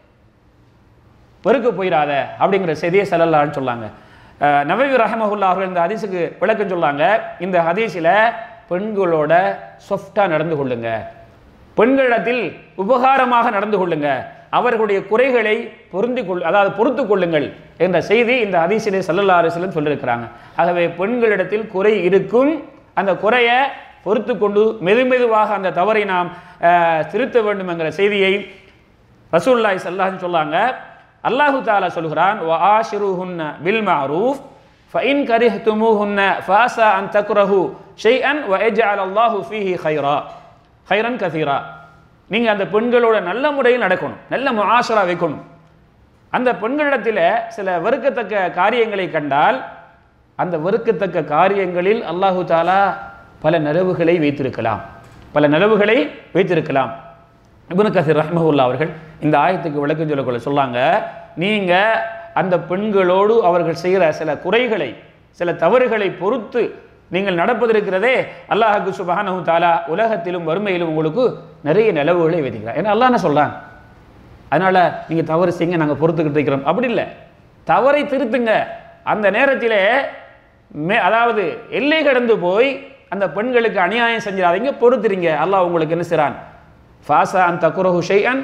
வெறுக்க போயிடாத அப்படிங்கிற செய்தியை செல்லலான்னு சொல்லாங்க அஹ், நவவி ரஹமஹுல்லா அவர்கள் இந்த ஹதீஸுக்கு விளக்கம் சொல்லாங்க இந்த ஹதீஸில் பெண்களோட சொஃப்டாக நடந்து கொள்ளுங்க பெண்களிடத்தில் உபகாரமாக நடந்து கொள்ளுங்க அவர்களுடைய குறைகளை பொருந்தி கொள் அதாவது பொறுத்து கொள்ளுங்கள் என்ற செய்தி இந்த ஹதீஸிலே சல்லல்லா அலிஸ்லம் சொல்லியிருக்கிறாங்க ஆகவே பெண்களிடத்தில் குறை இருக்கும் அந்த குறையை பொறுத்து கொண்டு மெதுமெதுவாக அந்த தவறை நாம் அஹ், திருத்த வேண்டும் என்கிற செய்தியை ரசூலுல்லாஹி ஸல்லல்லாஹு சொல்லாங்க அல்லாஹு தாலா சொல்கிறான் வ ஆஷிருஹுன்ன பில் மஅரூஃப் ஃபஇன் கரிஹ்துமூஹுன்ன ஃபாஸா அன் தக்ரஹு ஷைஅன் வ யஜ்அல் அல்லாஹு ஃபீஹி கைரா கைரன் கதீரா நீங்க அந்த பெண்களோட நல்ல முறையில் நடக்கணும் நல்ல முஆஷரா வைக்கணும் அந்த பெண்களிடத்தில் சில வெறுக்கத்தக்க காரியங்களை கண்டால் அந்த வெறுக்கத்தக்க காரியங்களில் அல்லாஹு தாலா பல நலவுகளை வைத்திருக்கலாம் பல நலவுகளை வைத்திருக்கலாம் இப்னு கசீர் ரஹ்மஹுல்லா அவர்கள் இந்த ஆயத்துக்கு விளக்கம் சொல்லக்குள்ள சொல்லாங்க நீங்க அந்த பெண்களோடு அவர்கள் செய்கிற சில குறைகளை சில தவறுகளை பொறுத்து நீங்கள் நடப்பதிருக்கிறதே அல்லாஹு சுபஹானஹு தாலா உலகத்திலும் வறுமையிலும் உங்களுக்கு நிறைய நிலவுகளை வைத்திருக்கிறார் ஏன்னா அல்லாஹ் என்ன சொல்றான் அதனால நீங்க தவறு செய்யுங்க நாங்க பொறுத்துக்கிட்டு இருக்கிறோம் அப்படி இல்லை தவறை திருத்துங்க அந்த நேரத்திலே மே அதாவது எல்லை கடந்து போய் அந்த பெண்களுக்கு அநியாயம் செஞ்சிடாதீங்க பொறுத்துறீங்க அல்லாஹ் உங்களுக்கு என்ன செய்றான் ஃபாசா அன் தக்குரஹு ஷைஅன்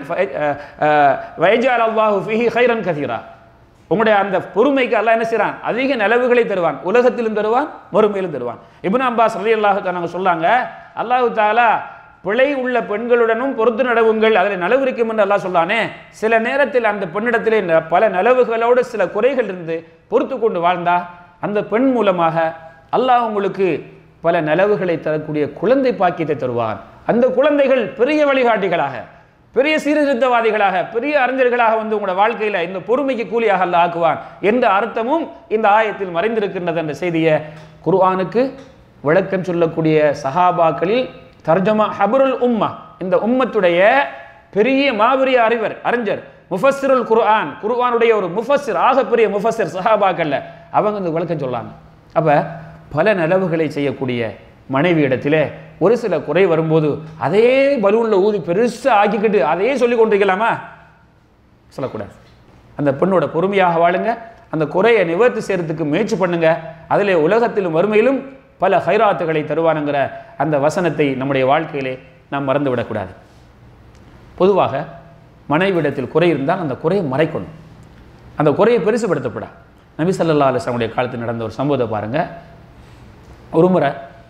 வயஜால் அல்லாஹு ஃபிஹி ஹைரன் கதீரா உங்களுடைய அந்த பொறுமைக்கு அல்லாஹ் என்ன செய்றான் அதிக நிலவுகளை தருவான் உலகத்திலும் தருவான் மறுமையிலும் தருவான் இப்னு அப்பாஸ் ரலியல்லாஹு தஆலா சொல்றாங்க அல்லாஹ் தாலா பிழை உள்ள பெண்களுடனும் பொறுத்து நடவுங்கள் அதில் நலவு இருக்கும் என்று அல்லாஹ் சொல்லானே சில நேரத்தில் அந்த பெண்ணிடத்திலே ந- பல நலவுகளோடு சில குறைகள் இருந்து பொறுத்து கொண்டு வாழ்ந்தா அந்த பெண் மூலமாக அல்லாஹ் உங்களுக்கு பல நலவுகளை தரக்கூடிய குழந்தை பாக்கியத்தை தருவான் அந்த குழந்தைகள் பெரிய வழிகாட்டிகளாக பெரிய சீர்திருத்தவாதிகளாக பெரிய அறிஞர்களாக வந்து உங்களோட வாழ்க்கையில இந்த பொறுமைக்கு கூலியாக அல்லாஹ் ஆக்குவான் என்ற அர்த்தமும் இந்த ஆயத்தில் மறைந்திருக்கின்றது என்ற செய்தியை குர்ஆனுக்கு விளக்கம் சொல்லக்கூடிய சஹாபாக்களில் தர்ஜமா ஹபருல் உம்மா இந்த உம்மத்துடைய பெரிய மாபெரிய அறிவர் அறிஞர் முஃபஸ்ஸிருல் குர்ஆன் குர்ஆனுடைய ஒரு முஃபஸ்ஸிர் ஆகப்பெரிய முஃபஸ்ஸிர் சஹாபாக்கள்ல அவங்க இந்த விளக்கம் சொல்லாங்க அப்ப பல நலவுகளை செய்யக்கூடிய மனைவி இடத்திலே ஒரு சில குறை வரும்போது அதே பலூன்ல ஊதி பெருசா ஆக்கிக்கிட்டு அதையே சொல்லி கொண்டிருக்கலாமா சொல்லக்கூடாது அந்த பெண்ணோட பொறுமையாக வாழுங்க அந்த குறையை நிவர்த்தி செய்யறதுக்கு முயற்சி பண்ணுங்க அதிலே உலகத்திலும் வறுமையிலும் பல ஹைராத்துகளை தருவானுங்கிற அந்த வசனத்தை நம்முடைய வாழ்க்கையிலே நாம் மறந்து விடக்கூடாது பொதுவாக மனைவிடத்தில் குறை இருந்தால் அந்த குறையை மறைக்கணும் அந்த குறையை பெருசுபடுத்தப்படா நபி ஸல்லல்லாஹு அலைஹி வஸல்லம் காலத்தில் நடந்த ஒரு சம்பவத்தை பாருங்க ஒரு முறை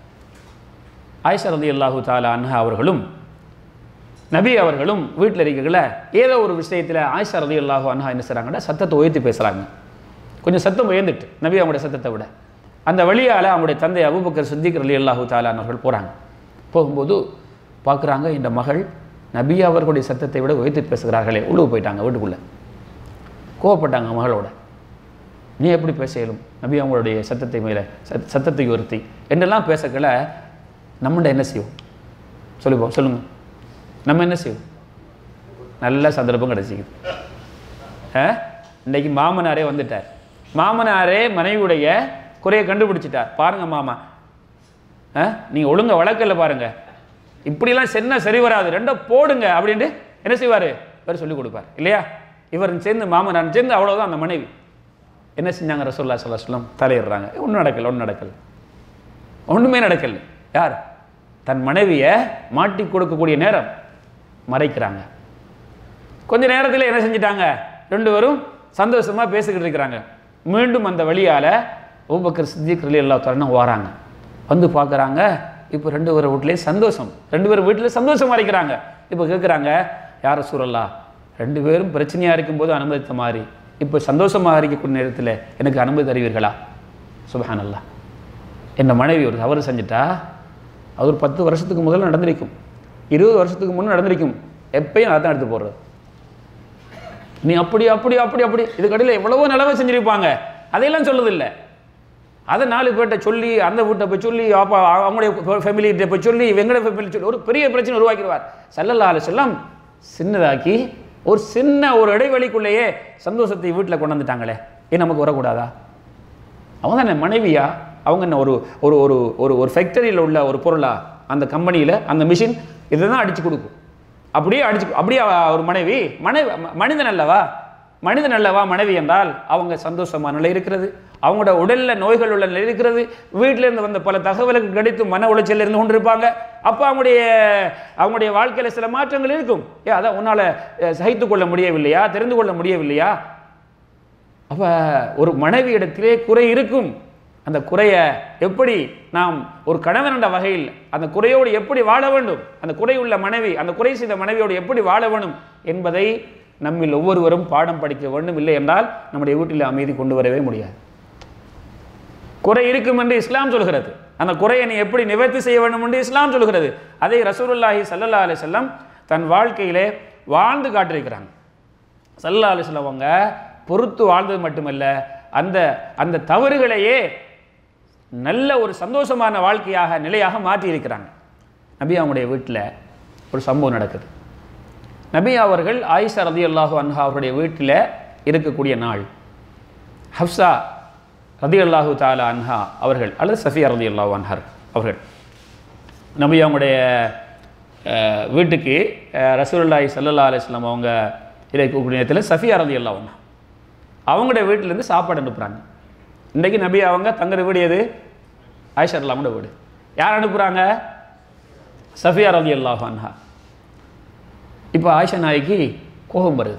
ஆயிஷா ரலியல்லாஹு தாலா அன்ஹா அவர்களும் நபி அவர்களும் வீட்டில் இருக்கல ஏதோ ஒரு விஷயத்தில் ஆயிஷா ரலியல்லாஹு அன்ஹா என்ன செய்கிறாங்கன்னா சத்தத்தை உயர்த்தி பேசுகிறாங்க கொஞ்சம் சத்தம் உயர்ந்துட்டு நபி அவங்களுடைய சத்தத்தை விட அந்த வழியால் அவங்களுடைய தந்தை அபூபக்கர் சித்திக் ரலியல்லாஹு தாலா அவர்கள் போகிறாங்க போகும்போது பார்க்குறாங்க இந்த மகள் நபி அவர்களுடைய சத்தத்தை விட உயர்த்தி பேசுகிறார்களே உள்ளே போயிட்டாங்க வீட்டுக்குள்ளே கோவப்பட்டாங்க மகளோட நீ எப்படி பேச இயலும் நபி அவங்களுடைய சத்தத்தை மேலே சத் சத்தத்தை உயர்த்தி என்னெல்லாம் பேசக்கல நம்மண்ட என்ன செய்வோம் சொல்லுப்போம் சொல்லுங்க நம்ம என்ன செய்வோம் நல்ல சந்தர்ப்பம் கிடைச்சிக்குது ஆ இன்னைக்கு மாமனாரே வந்துட்டார் மாமனாரே மனைவியுடைய குறையை கண்டுபிடிச்சிட்டார் பாருங்க மாமா ஆ நீங்கள் ஒழுங்கா வழக்கில் பாருங்க இப்படிலாம் சென்னா சரி வராது ரெண்டை போடுங்க அப்படின்ட்டு என்ன செய்வார் இவர் சொல்லி கொடுப்பார் இல்லையா இவர் சேர்ந்து மாமனார் சேர்ந்து அவ்வளோதான் அந்த மனைவி என்ன செஞ்சாங்க ரசோல்லா சொல்லா சொல்லம் தலையிடுறாங்க ஒன்றும் நடக்கல ஒன்றும் நடக்கல ஒன்றுமே நடக்கல யார் தன் மனைவியை மாட்டி கொடுக்கக்கூடிய நேரம் மறைக்கிறாங்க கொஞ்ச நேரத்தில் என்ன செஞ்சிட்டாங்க ரெண்டு பேரும் சந்தோஷமா பேசிக்கிட்டு இருக்கிறாங்க மீண்டும் அந்த வழியால அபூபக்கர் சித்திக் ரலி அல்லா தரணும் வராங்க வந்து பார்க்குறாங்க இப்போ ரெண்டு பேர் வீட்லேயே சந்தோஷம் ரெண்டு பேர் வீட்டில் சந்தோஷமா இருக்கிறாங்க இப்போ கேட்குறாங்க யார சூழல்லா ரெண்டு பேரும் பிரச்சனையாக இருக்கும்போது அனுமதித்த மாதிரி இப்போ சந்தோஷமாக இருக்கக்கூடிய நேரத்தில் எனக்கு அனுமதி தருவீர்களா சுபஹானல்லா என் மனைவி ஒரு தவறு செஞ்சுட்டா அது ஒரு பத்து வருஷத்துக்கு முதல்ல நடந்திருக்கும் இருபது வருஷத்துக்கு முன்னே நடந்திருக்கும் எப்பயும் அதான் எடுத்து போடுறது நீ அப்படி அப்படி அப்படி அப்படி இது கடையில் எவ்வளவோ நிலவை செஞ்சிருப்பாங்க அதையெல்லாம் சொல்லுதில்லை அதை நாலு பேர்கிட்ட சொல்லி அந்த வீட்டை போய் சொல்லி அப்பா அவங்களுடைய ஃபேமிலிகிட்ட போய் சொல்லி வெங்கட ஃபேமிலி சொல்லி ஒரு பெரிய பிரச்சனை உருவாக்கிடுவார் சல்லல்லா அலி செல்லம் சின்னதாக்கி ஒரு சின்ன ஒரு இடைவெளிக்குள்ளேயே சந்தோஷத்தை வீட்டில் கொண்டு வந்துட்டாங்களே ஏன் நமக்கு வரக்கூடாதா அவங்க தானே மனைவியா அவங்க என்ன ஒரு ஒரு ஒரு ஒரு ஒரு ஃபேக்டரியில் உள்ள ஒரு பொருளா அந்த கம்பெனியில் அந்த மிஷின் இதை தான் அடித்து கொடுக்கும் அப்படியே அடிச்சு அப்படியே அவ- ஒரு மனைவி மனைவி ம- மனிதன் அல்லவா மனிதன் அல்லவா மனைவி என்றால் அவங்க சந்தோஷமான நிலை இருக்கிறது அவங்களோட உடல்ல நோய்கள் உள்ள நிலை இருக்கிறது வீட்டில இருந்து வந்த பல தகவலுக்கு கிடைத்து மன உளைச்சல் இருந்து கொண்டிருப்பாங்க அப்போ அவங்களுடைய அவங்களுடைய வாழ்க்கையில சில மாற்றங்கள் இருக்கும் ஏ அதான் உன்னால அஹ், சகித்துக் கொள்ள முடியவில்லையா தெரிந்து கொள்ள முடியவில்லையா அப்ப ஒரு மனைவி இடத்திலே குறை இருக்கும் அந்த குறையை எப்படி நாம் ஒரு கணவன் என்ற வகையில் அந்த குறையோடு எப்படி வாழ வேண்டும் அந்த குறை உள்ள மனைவி அந்த குறை செய்த மனைவியோடு எப்படி வாழ வேண்டும் என்பதை நம்மில் ஒவ்வொருவரும் பாடம் படிக்க வேண்டும் இல்லை என்றால் நம்முடைய வீட்டில் அமைதி கொண்டு வரவே முடியாது குறை இருக்கும் என்று இஸ்லாம் சொல்கிறது அந்த குறையை நீ எப்படி நிவர்த்தி செய்ய வேண்டும் என்று இஸ்லாம் சொல்கிறது அதை ரசூலுல்லாஹி ஸல்லல்லாஹு அலைஹி வஸல்லம் தன் வாழ்க்கையிலே வாழ்ந்து காட்டியிருக்கிறாங்க சல்லா அலிஸ்லாம் அவங்க பொறுத்து வாழ்ந்தது மட்டுமல்ல அந்த அந்த தவறுகளையே நல்ல ஒரு சந்தோஷமான வாழ்க்கையாக நிலையாக மாற்றி இருக்கிறாங்க நபி அவங்களுடைய வீட்டில் ஒரு சம்பவம் நடக்குது நபி அவர்கள் ஆயிஷா ரதி அல்லாஹு அன்ஹா அவருடைய வீட்டில் இருக்கக்கூடிய நாள் ஹப்சா ரதி அல்லாஹு தாலா அன்ஹா அவர்கள் அல்லது சஃபியா ரதி அல்லாஹு அன்ஹர் அவர்கள் நபி அவங்களுடைய அஹ், வீட்டுக்கு அஹ், ரசூலுல்லாஹி ஸல்லல்லாஹு அலைஹி வஸல்லம் அவங்க இருக்கக்கூடிய நேரத்தில் சஃபியா ரதி அல்லாஹ் அன்ஹா அவங்களுடைய வீட்டிலேருந்து சாப்பாடு அனுப்புகிறாங்க இன்றைக்கு நபி அவங்க தங்குற வீடு எது ஆயிஷா அல்லாமோட வீடு யார் அனுப்புகிறாங்க சஃபியா ரதி அல்லாஹ் அன்ஹா இப்போ ஆயிஷா நாய்க்கு கோபம் வருது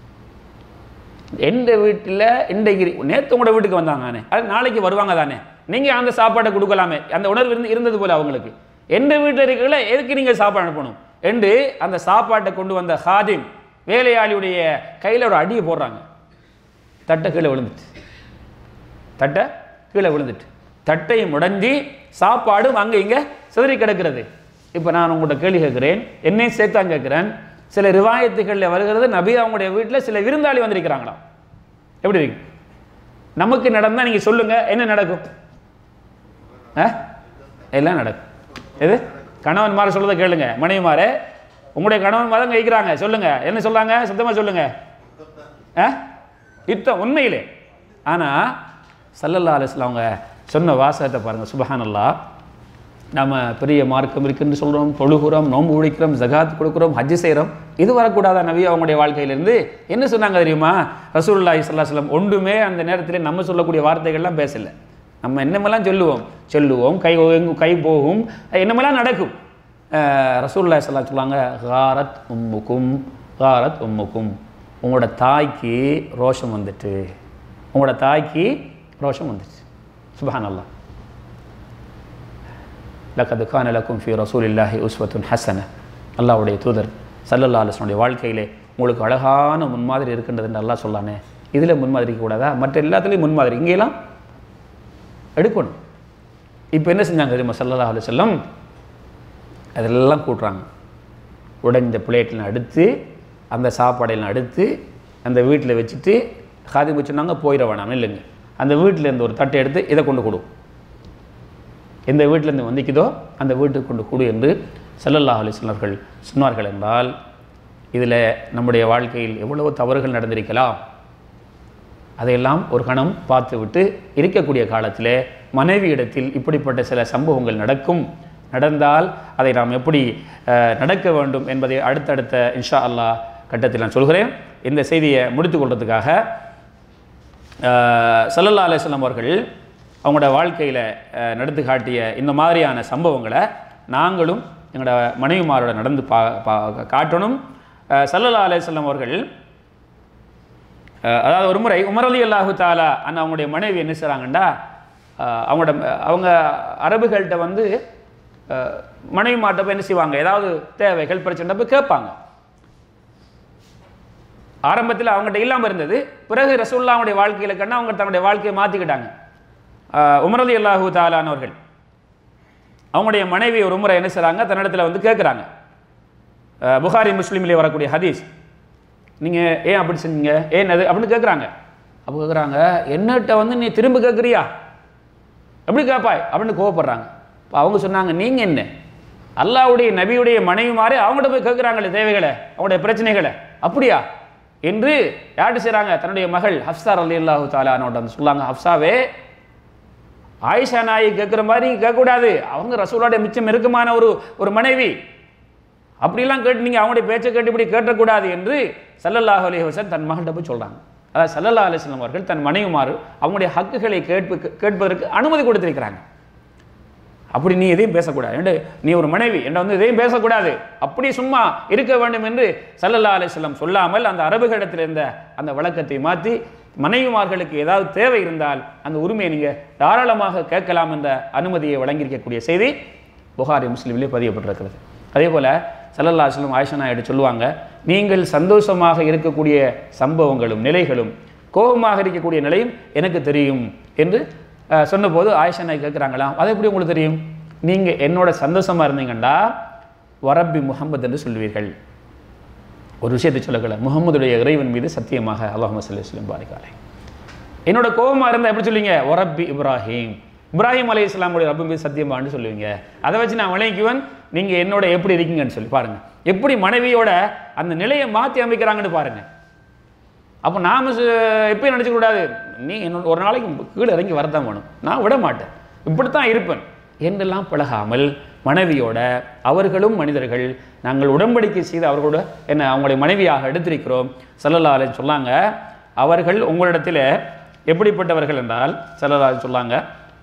எந்த வீட்டில் இன்றைக்கு நேற்று உங்களோட வீட்டுக்கு வந்தாங்க தானே அது நாளைக்கு வருவாங்க தானே நீங்கள் அந்த சாப்பாடை கொடுக்கலாமே அந்த உணர்வு இருந்து இருந்தது போல அவங்களுக்கு எந்த வீட்டில் இருக்கல எதுக்கு நீங்கள் சாப்பாடு அனுப்பணும் என்று அந்த சாப்பாட்டை கொண்டு வந்த ஹாதிம் வேலையாளியுடைய கையில் ஒரு அடியை போடுறாங்க தட்டை கீழே விழுந்துட்டு தட்டை கீழே விழுந்துட்டு தட்டையும் உடைஞ்சி சாப்பாடும் அங்கே இங்கே சிதறி கிடக்கிறது இப்போ நான் உங்கள்கிட்ட கேள்வி கேட்குறேன் என்னையும் சேர்த்தான் கேட்குறேன் சில ரிவாயத்துகளில் வருகிறது நபி அவங்களுடைய வீட்டில் சில விருந்தாளி வந்திருக்கிறாங்களாம் எப்படி இருக்கு நமக்கு நடந்தால் நீங்கள் சொல்லுங்கள் என்ன நடக்கும் ஆ எல்லாம் நடக்கும் எது கணவன் மாற சொல்றதை கேளுங்க மனைவி மாற உங்களுடைய கணவன் மாதம் கேட்குறாங்க சொல்லுங்க என்ன சொல்றாங்க சுத்தமாக சொல்லுங்க ஆ யுத்தம் உண்மையிலே ஆனால் சல்லல்லா அலிஸ்லாம் அவங்க சொன்ன வாசகத்தை பாருங்க சுபஹானல்லா நம்ம பெரிய மார்க்கம் இருக்குன்னு சொல்கிறோம் தொழுகிறோம் நோன்பு உழைக்கிறோம் ஜகாத் கொடுக்குறோம் ஹஜ்ஜு செய்கிறோம் இது வரக்கூடாதா நபி அவங்களுடைய வாழ்க்கையிலிருந்து என்ன சொன்னாங்க தெரியுமா ரசூலுல்லாஹி ஸல்லல்லாஹு அலைஹி வஸல்லம் ஒன்றுமே அந்த நேரத்தில் நம்ம சொல்லக்கூடிய வார்த்தைகள்லாம் பேசல நம்ம என்னமெல்லாம் சொல்லுவோம் சொல்லுவோம் கை ஓங்கும், கை போகும் என்னமெல்லாம் நடக்கும் அஹ் ரசூலுல்லாஹி ஸல்லல்லாஹு அலைஹி சொல்லுவாங்க ஹாரத் உம்முக்கும் ஹாரத் உம்முக்கும் உங்களோட தாய்க்கு ரோஷம் வந்துட்டு உங்களோட தாய்க்கு ரோஷம் வந்துச்சு சுபஹானல்லாஹ் லக்கது கான லக்கும் ஃபி ரசூலில்லாஹி உஸ்வத்துன் ஹசன அல்லாஹ்வுடைய தூதர் சல்லல்லா அலுவலனுடைய வாழ்க்கையிலே உங்களுக்கு அழகான முன்மாதிரி இருக்கின்றது என்று அல்லாஹ் சொல்லானே இதில் முன்மாதிரி கூடாதா மற்ற எல்லாத்துலேயும் முன்மாதிரி இங்கெல்லாம் எடுக்கணும் இப்போ என்ன செஞ்சாங்க தெரியுமா சல்லல்லா அலுவலம் அதெல்லாம் கூட்டுறாங்க உடைஞ்ச பிளேட்டில் அடுத்து அந்த சாப்பாடையெல்லாம் அடுத்து அந்த வீட்டில் வச்சுட்டு காதி சொன்னாங்க போயிட வேணாம் இல்லைங்க அந்த வீட்டில் இருந்து ஒரு தட்டை எடுத்து இதை கொண்டு கொடு எந்த வீட்டிலேருந்து வந்திக்குதோ அந்த வீட்டுக்கு கொண்டு கொடு என்று ஸல்லல்லாஹு அலைஹி வஸல்லம் சொன்னார்கள் என்றால் இதில் நம்முடைய வாழ்க்கையில் எவ்வளவு தவறுகள் நடந்திருக்கலாம் அதையெல்லாம் ஒரு கணம் பார்த்துவிட்டு இருக்கக்கூடிய காலத்தில் மனைவியிடத்தில் இப்படிப்பட்ட சில சம்பவங்கள் நடக்கும் நடந்தால் அதை நாம் எப்படி அஹ், நடக்க வேண்டும் என்பதை அடுத்தடுத்த இன்ஷா அல்லாஹ் கட்டத்தில் நான் சொல்கிறேன் இந்த செய்தியை முடித்துக் கொள்றதுக்காக அஹ், ஸல்லல்லாஹு அலைஹி வஸல்லம் அவர்கள் அவங்களோட வாழ்க்கையில் நடந்து காட்டிய இந்த மாதிரியான சம்பவங்களை நாங்களும் எங்களோட மனைவிமாரோட நடந்து பா பா- காட்டணும் அஹ், ஸல்லல்லாஹு அலைஹி வஸல்லம் அவர்கள் அஹ் அதாவது ஒரு முறை உமர் அலி அல்லாஹு தாலா அண்ணா அவங்களுடைய மனைவி என்ன செய்கிறாங்கண்டா அவங்களோட அவங்க அரபுகள்கிட்ட வந்து அஹ், மனைவி மாட்ட போய் என்ன செய்வாங்க ஏதாவது தேவைகள் பிரச்சனை போய் கேட்பாங்க ஆரம்பத்தில் அவங்ககிட்ட இல்லாமல் இருந்தது பிறகு ரசூல்லாவுடைய வாழ்க்கையில் கண்டு அவங்க தன்னுடைய வாழ்க்கையை மாற்றிக்கிட்டாங்க உமர் அலி அல்லாஹு தாலானவர்கள் அவங்களுடைய மனைவி ஒரு முறை என்ன செய்கிறாங்க தன்னிடத்தில் வந்து கேட்குறாங்க புகாரி முஸ்லீம்லேயே வரக்கூடிய ஹதீஸ் நீங்கள் ஏன் அப்படி செஞ்சீங்க ஏன் அது அப்படின்னு கேட்குறாங்க அப்போ கேட்குறாங்க என்னட்ட வந்து நீ திரும்ப கேட்குறியா எப்படி கேட்பாய் அப்படின்னு கோவப்படுறாங்க இப்போ அவங்க சொன்னாங்க நீங்கள் என்ன அல்லாஹ்வுடைய நபியுடைய மனைவி மாதிரி அவங்கள்ட்ட போய் கேட்குறாங்களே தேவைகளை அவங்களுடைய பிரச்சனைகளை அப்படியா என்று யார்ட்டு செய்கிறாங்க தன்னுடைய மகள் ஹப்சார் அலி அல்லாஹு தாலானோட வந்து சொல்லாங்க ஹப்சாவே ஆயிஷா நாயை கேட்குற மாதிரி கேட்கக்கூடாது அவங்க ரசூலுடைய மிச்சம் நெருக்கமான ஒரு ஒரு மனைவி அப்படிலாம் கேட்டு நீங்கள் அவங்களுடைய பேச்சை கேட்டு இப்படி கேட்டக்கூடாது என்று சல்லல்லாஹு அலைஹி வஸல்லம் தன் மகள்கிட்ட போய் சொல்கிறாங்க அதாவது சல்லல்லாஹு அலைஹி வஸல்லம் அவர்கள் தன் மனைவிமாறு அவங்களுடைய ஹக்குகளை கேட்பு கேட்பதற்கு அனுமதி கொடுத்திருக்கிறாங்க அப்படி நீ எதையும் பேசக்கூடாது ஏண்டு நீ ஒரு மனைவி என்ற வந்து எதையும் பேசக்கூடாது அப்படி சும்மா இருக்க வேண்டும் என்று சல்லல்லாஹு அலைஹி வஸல்லம் சொல்லாமல் அந்த அரபுகளிடத்தில் இருந்த அந்த வழக்கத்தை மாற்றி மனைவிமார்களுக்கு ஏதாவது தேவை இருந்தால் அந்த உரிமையை நீங்கள் தாராளமாக கேட்கலாம் என்ற அனுமதியை வழங்கியிருக்கக்கூடிய செய்தி புகாரி முஸ்லீமிலே பதியப்பட்டிருக்கிறது அதே போல் சல்லல்லா அலுவலம் ஆயிஷா நாயுடு சொல்லுவாங்க நீங்கள் சந்தோஷமாக இருக்கக்கூடிய சம்பவங்களும் நிலைகளும் கோபமாக இருக்கக்கூடிய நிலையும் எனக்கு தெரியும் என்று அஹ், சொன்னபோது ஆயிஷா நாய் கேட்குறாங்களாம் அது எப்படி உங்களுக்கு தெரியும் நீங்கள் என்னோட சந்தோஷமாக இருந்தீங்கண்டா வரப்பி முகமது என்று சொல்லுவீர்கள் ஒரு விஷயத்தை சொல்லக்கல முகமதுடைய இறைவன் மீது சத்தியமாக அல்லாஹ் சல்லி வஸ்லம் பாரிக்காலே என்னோட கோபமாக இருந்தால் எப்படி சொல்லுவீங்க ஒரப்பி இப்ராஹிம் இப்ராஹிம் அலி இஸ்லாமுடைய ரப்பு மீது சத்தியமான்னு சொல்லுவீங்க அதை வச்சு நான் விளங்கிக்குவன் நீங்கள் என்னோட எப்படி இருக்கீங்கன்னு சொல்லி பாருங்க எப்படி மனைவியோட அந்த நிலையை மாற்றி அமைக்கிறாங்கன்னு பாருங்க அப்போ நாம் எப்பயும் நினச்சிக்க கூடாது நீ என்னோட ஒரு நாளைக்கு கீழே இறங்கி வரதான் வேணும் நான் விட மாட்டேன் இப்படித்தான் இருப்பேன் என்றெல்லாம் பழகாமல் மனைவியோட அவர்களும் மனிதர்கள் நாங்கள் உடன்படிக்கை செய்து அவர்களோட என்ன அவங்களுடைய மனைவியாக எடுத்திருக்கிறோம் சல்லல்லா அலைஹி சொன்னாங்க அவர்கள் உங்களிடத்தில் எப்படிப்பட்டவர்கள் என்றால் சல்லல்லா அலைஹி சொன்னாங்க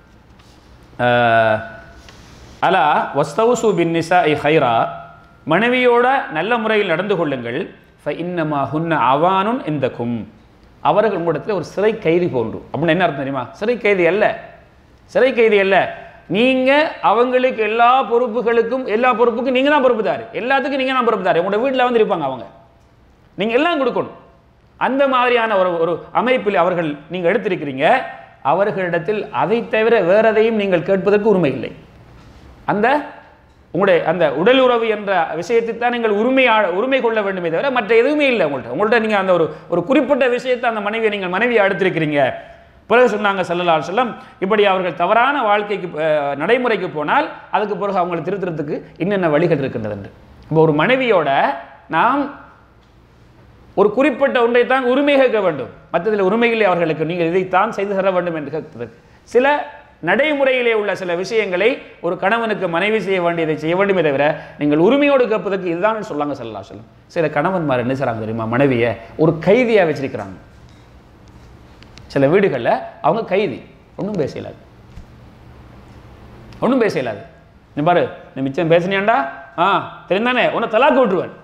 அஹ், அலா வஸ்தவுசு பின் நிசா இ ஹைரா மனைவியோட நல்ல முறையில் நடந்து கொள்ளுங்கள் ஃப இன்னமா ஹுன்ன அவானுன் இந்தக்கும் அவர்கள் உங்களிடத்தில் ஒரு சிறை கைதி போன்று அப்படின்னு என்ன அர்த்தம் தெரியுமா சிறை கைதி அல்ல சிறை கைதி அல்ல நீங்க அவங்களுக்கு எல்லா பொறுப்புகளுக்கும் எல்லா பொறுப்புக்கும் நீங்க தான் பொறுப்புதாரு எல்லாத்துக்கும் நீங்க தான் பொறுப்புதாரு உங்களோட வீட்டில் வந்து இருப்பாங்க அவங்க நீங்க எல்லாம் கொடுக்கணும் அந்த மாதிரியான ஒரு ஒரு அமைப்பில் அவர்கள் நீங்க எடுத்திருக்கிறீங்க அவர்களிடத்தில் அதை தவிர வேற எதையும் நீங்கள் கேட்பதற்கு உரிமை இல்லை அந்த உங்களுடைய அந்த உடல் உறவு என்ற விஷயத்தை தான் நீங்கள் உரிமை உரிமை கொள்ள வேண்டுமே தவிர மற்ற எதுவுமே இல்லை உங்கள்கிட்ட உங்கள்கிட்ட நீங்கள் அந்த ஒரு ஒரு குறிப்பிட்ட விஷயத்தை அந்த மனைவியை நீங்கள் மனைவியை அடுத்திருக்கிறீங்க பிறகு சொன்னாங்க சல்லல்லா அலைஹி வஸல்லம் இப்படி அவர்கள் தவறான வாழ்க்கைக்கு அஹ், நடைமுறைக்கு போனால் அதுக்கு பிறகு அவங்களை திருத்துறதுக்கு என்னென்ன வழிகள் இருக்கின்றது என்று இப்போ ஒரு மனைவியோட நாம் ஒரு குறிப்பிட்ட ஒன்றை தான் உரிமை கேட்க வேண்டும் மற்றதில் உரிமையிலே அவர்களுக்கு நீங்கள் இதைத்தான் செய்து தர வேண்டும் என்று கேட்பதற்கு சில நடைமுறையிலே உள்ள சில விஷயங்களை ஒரு கணவனுக்கு மனைவி செய்ய வேண்டியதை செய்ய வேண்டுமே தவிர நீங்கள் உரிமையோடு கேட்பதற்கு இதுதான் சொல்லாங்க சொல்லலாம் சொல்லும் சில கணவன்மார் என்ன செய்றாங்க தெரியுமா மனைவியை ஒரு கைதியாக வச்சிருக்கிறாங்க சில வீடுகளில் அவங்க கைதி ஒன்றும் பேச இயலாது ஒன்றும் பேச இயலாது நீ பாரு நீ மிச்சம் பேசினியாண்டா ஆ தெரிந்தானே உன்னை தலாக்கு விட்டுருவேன்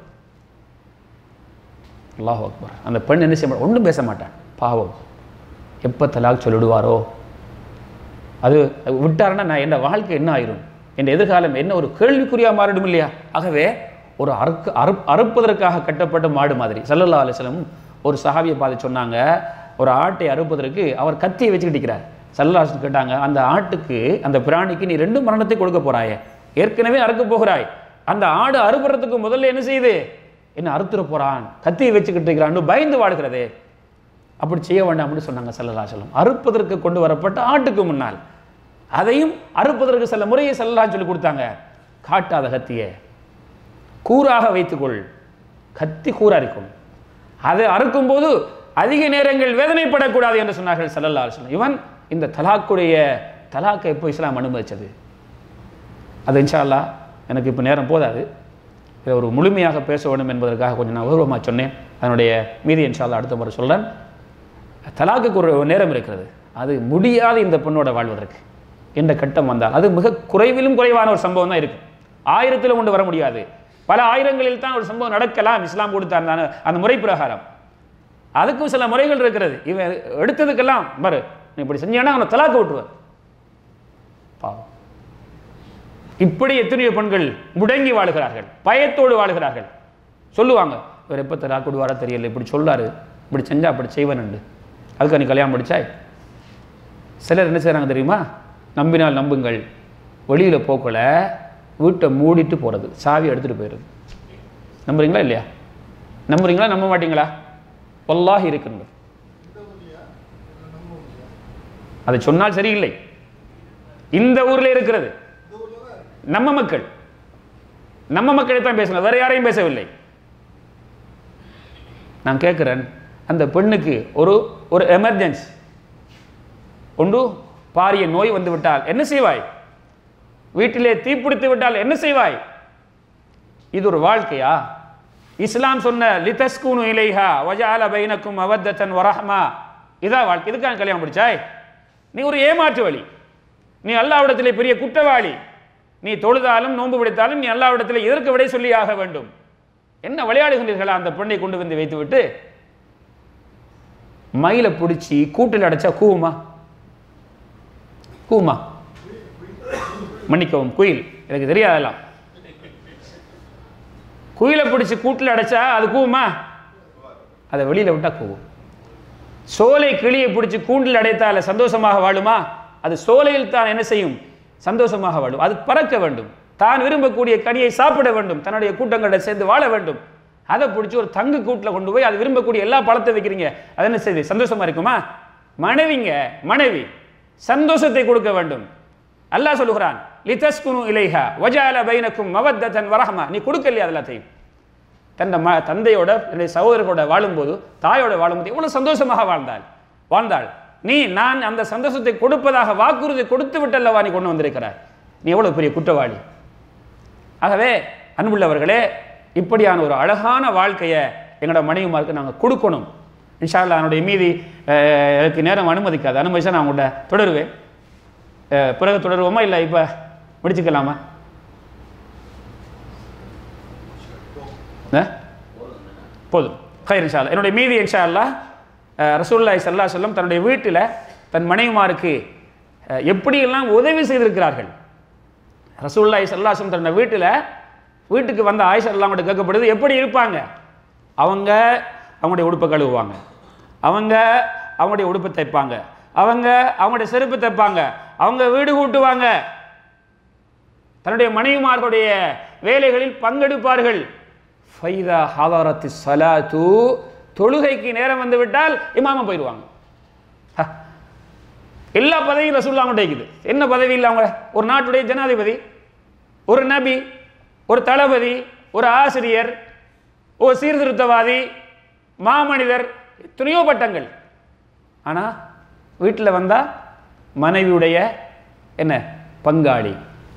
அல்லாஹ் அக்பர் அந்த பெண் என்ன செய்ய மாட்டான் ஒன்றும் பேச மாட்டான் பாவம் எப்போ தலாக் சொல்லிடுவாரோ அது விட்டாருன்னா நான் என் வாழ்க்கை என்ன ஆயிரும் என் எதிர்காலம் என்ன ஒரு கேள்விக்குறியா மாறிடும் இல்லையா ஆகவே ஒரு அறுக்கு அறுப் அறுப்பதற்காக கட்டப்பட்ட மாடு மாதிரி சல்லல்லா அலிஸ்லம் ஒரு சஹாபியை பார்த்து சொன்னாங்க ஒரு ஆட்டை அறுப்பதற்கு அவர் கத்தியை வச்சுக்கிட்டு இருக்கிறார் சல்லல்லா அலிஸ்லம் கேட்டாங்க அந்த ஆட்டுக்கு அந்த பிராணிக்கு நீ ரெண்டு மரணத்தை கொடுக்க போறாயே ஏற்கனவே அறுக்க போகிறாய் அந்த ஆடு அறுபடுறதுக்கு முதல்ல என்ன செய்யுது என்ன அறுத்துற போறான் கத்தியை வச்சுக்கிட்டு இருக்கிறான்னு பயந்து வாடுகிறதே அப்படி செய்ய வேண்டாம்னு சொன்னாங்க சல்லல்லா சொல்லம் அறுப்பதற்கு கொண்டு வரப்பட்ட ஆட்டுக்கு முன்னால் அதையும் அறுப்பதற்கு சில முறையை சல்லல்லா சொல்லி கொடுத்தாங்க காட்டாத கத்தியை கூறாக வைத்துக்கொள் கத்தி கூறா இருக்கும் அதை அறுக்கும்போது அதிக நேரங்கள் வேதனைப்படக்கூடாது என்று சொன்னார்கள் சல்லல்லா சொல்லம் இவன் இந்த தலாக்குடைய தலாக்கை எப்போ இஸ்லாம் அனுமதிச்சது அது இன்ஷா அல்லாஹ் எனக்கு இப்போ நேரம் போதாது இதை ஒரு முழுமையாக பேச வேண்டும் என்பதற்காக கொஞ்சம் நான் உருவமாக சொன்னேன் அதனுடைய மீதி இன்ஷா அல்லாஹ் அடுத்த முறை சொல்கிறேன் தலாக்குக்கு ஒரு நேரம் இருக்கிறது அது முடியாது இந்த பெண்ணோட வாழ்வதற்கு என்ற கட்டம் வந்தால் அது மிக குறைவிலும் குறைவான ஒரு சம்பவம் தான் இருக்கும் ஆயிரத்திலும் கொண்டு வர முடியாது பல ஆயிரங்களில் தான் ஒரு சம்பவம் நடக்கலாம் இஸ்லாம் கொடுத்த அந்த அந்த முறை பிரகாரம் அதுக்கும் சில முறைகள் இருக்கிறது இவன் எடுத்ததுக்கெல்லாம் பாரு நீ இப்படி செஞ்சானா அவனை தலாக்கு விட்டுருவார் பாவம் இப்படி எத்தனையோ பெண்கள் முடங்கி வாழுகிறார்கள் பயத்தோடு வாழுகிறார்கள் சொல்லுவாங்க இவர் எப்போ தலாக்கு விடுவாரா தெரியல இப்படி சொல்லாரு இப்படி செஞ்சா அப்படி செய்வனண்டு அதுக்கு நீ கல்யாணம் படிச்சாய் சிலர் என்ன செய்கிறாங்க தெரியுமா நம்பினால் நம்புங்கள் வெளியில் போக்கல வீட்டை மூடிட்டு போகிறது சாவி எடுத்துகிட்டு போயிடுது நம்புறீங்களா இல்லையா நம்புறீங்களா நம்ப மாட்டீங்களா வல்லாஹி இருக்குங்க அதை சொன்னால் சரியில்லை இந்த ஊரில் இருக்கிறது நம்ம மக்கள் நம்ம மக்களை தான் பேசணும் வேற யாரையும் பேசவில்லை நான் கேட்குறேன் அந்த பெண்ணுக்கு ஒரு ஒரு எமர்ஜென்சி ஒன்று பாரிய நோய் வந்து விட்டால் என்ன செய்வாய் வீட்டிலே தீப்பிடித்து விட்டால் என்ன செய்வாய் இது ஒரு வாழ்க்கையா இஸ்லாம் சொன்ன லிதஸ்குனு இலைஹா வஜால பைனக்கும் அவத்தன் வரஹ்மா இதா வாழ்க்கை இதுக்கான கல்யாணம் பிடிச்சாய் நீ ஒரு ஏமாற்று வழி நீ அல்லாவிடத்திலே பெரிய குற்றவாளி நீ தொழுதாலும் நோன்பு பிடித்தாலும் நீ அல்லாவிடத்திலே எதற்கு விடை சொல்லி ஆக வேண்டும் என்ன விளையாடுகின்றீர்களா அந்த பெண்ணை கொண்டு வந்து வைத்துவிட்டு மயிலை பிடிச்சி கூட்டில் அடைச்சா கூவுமா கூவுமா மன்னிக்கவும் குயில் எனக்கு தெரியாதெல்லாம் குயிலை பிடிச்சி கூட்டில் அடைச்சா அது கூவுமா அதை வெளியில் விட்டா கூவும் சோலை கிளியை பிடிச்சி கூண்டில் அடைத்தால சந்தோஷமாக வாழுமா அது சோலையில் தான் என்ன செய்யும் சந்தோஷமாக வாழும் அது பறக்க வேண்டும் தான் விரும்பக்கூடிய கனியை சாப்பிட வேண்டும் தன்னுடைய கூட்டங்களோட சேர்ந்து வாழ வேண்டும் அதை பிடிச்சி ஒரு தங்கு கூட்டில் கொண்டு போய் அது விரும்பக்கூடிய எல்லா பழத்தை வைக்கிறீங்க அது என்ன செய்யுது சந்தோஷமா இருக்குமா மனைவிங்க மனைவி சந்தோஷத்தை கொடுக்க வேண்டும் அல்லாஹ் சொல்லுகிறான் லிதஸ்குனு இலைஹா வஜால பைனக்கும் மவத்தன் வரஹமா நீ கொடுக்கலையா அது எல்லாத்தையும் தன் ம தந்தையோட என்னுடைய சகோதரர்களோட வாழும்போது தாயோட வாழும்போது எவ்வளவு சந்தோஷமாக வாழ்ந்தாள் வாழ்ந்தாள் நீ நான் அந்த சந்தோஷத்தை கொடுப்பதாக வாக்குறுதி கொடுத்து விட்டல்லவா நீ கொண்டு வந்திருக்கிறாய் நீ எவ்வளவு பெரிய குற்றவாளி ஆகவே அன்புள்ளவர்களே இப்படியான ஒரு அழகான வாழ்க்கையை எங்களோட மனைவிமாருக்கு நாங்கள் கொடுக்கணும் இன்ஷா அல்லாஹ் என்னுடைய மீதி அஹ், எனக்கு நேரம் அனுமதிக்காது அனுமதிச்சா நான் உங்கள்கிட்ட தொடருவேன் அஹ், பிறகு தொடருவோமா இல்லை இப்போ முடிச்சுக்கலாமா ஆ? போதும் ஹைர் இன்ஷா அல்லாஹ். என்னுடைய மீதி இன்ஷா அல்லாஹ் அஹ், ரசூலுல்லாஹி ஸல்லல்லாஹு அலைஹி வஸல்லம் தன்னுடைய வீட்டில் தன் மனைவிமாருக்கு அஹ், எப்படியெல்லாம் உதவி செய்திருக்கிறார்கள் ரசூலுல்லாஹி ஸல்லல்லாஹு அலைஹி வஸல்லம் தன்னுடைய வீட்டில் வீட்டுக்கு வந்த ஆயிஷா எல்லாம் கூட கேட்கப்படுது எப்படி இருப்பாங்க அவங்க அவங்களுடைய உடுப்பை கழுவுவாங்க அவங்க அவங்களுடைய உடுப்பை தைப்பாங்க அவங்க அவங்களுடைய செருப்பு தைப்பாங்க அவங்க வீடு கூட்டுவாங்க தன்னுடைய மனைவிமார்களுடைய வேலைகளில் பங்கெடுப்பார்கள் ஃபைதா ஹாதாரத்தி சலாத்து தொழுகைக்கு நேரம் வந்து விட்டால் இமாம போயிடுவாங்க ஹ. எல்லா பதவியும் ரசூல்லா அவங்கள்ட்ட இருக்குது என்ன பதவி இல்லை அவங்க ஒரு நாட்டுடைய ஜனாதிபதி ஒரு நபி ஒரு தளபதி ஒரு ஆசிரியர் ஒரு சீர்திருத்தவாதி மாமனிதர் எத்தனையோ பட்டங்கள் ஆனால் வீட்டில் வந்தால் மனைவியுடைய என்ன பங்காளி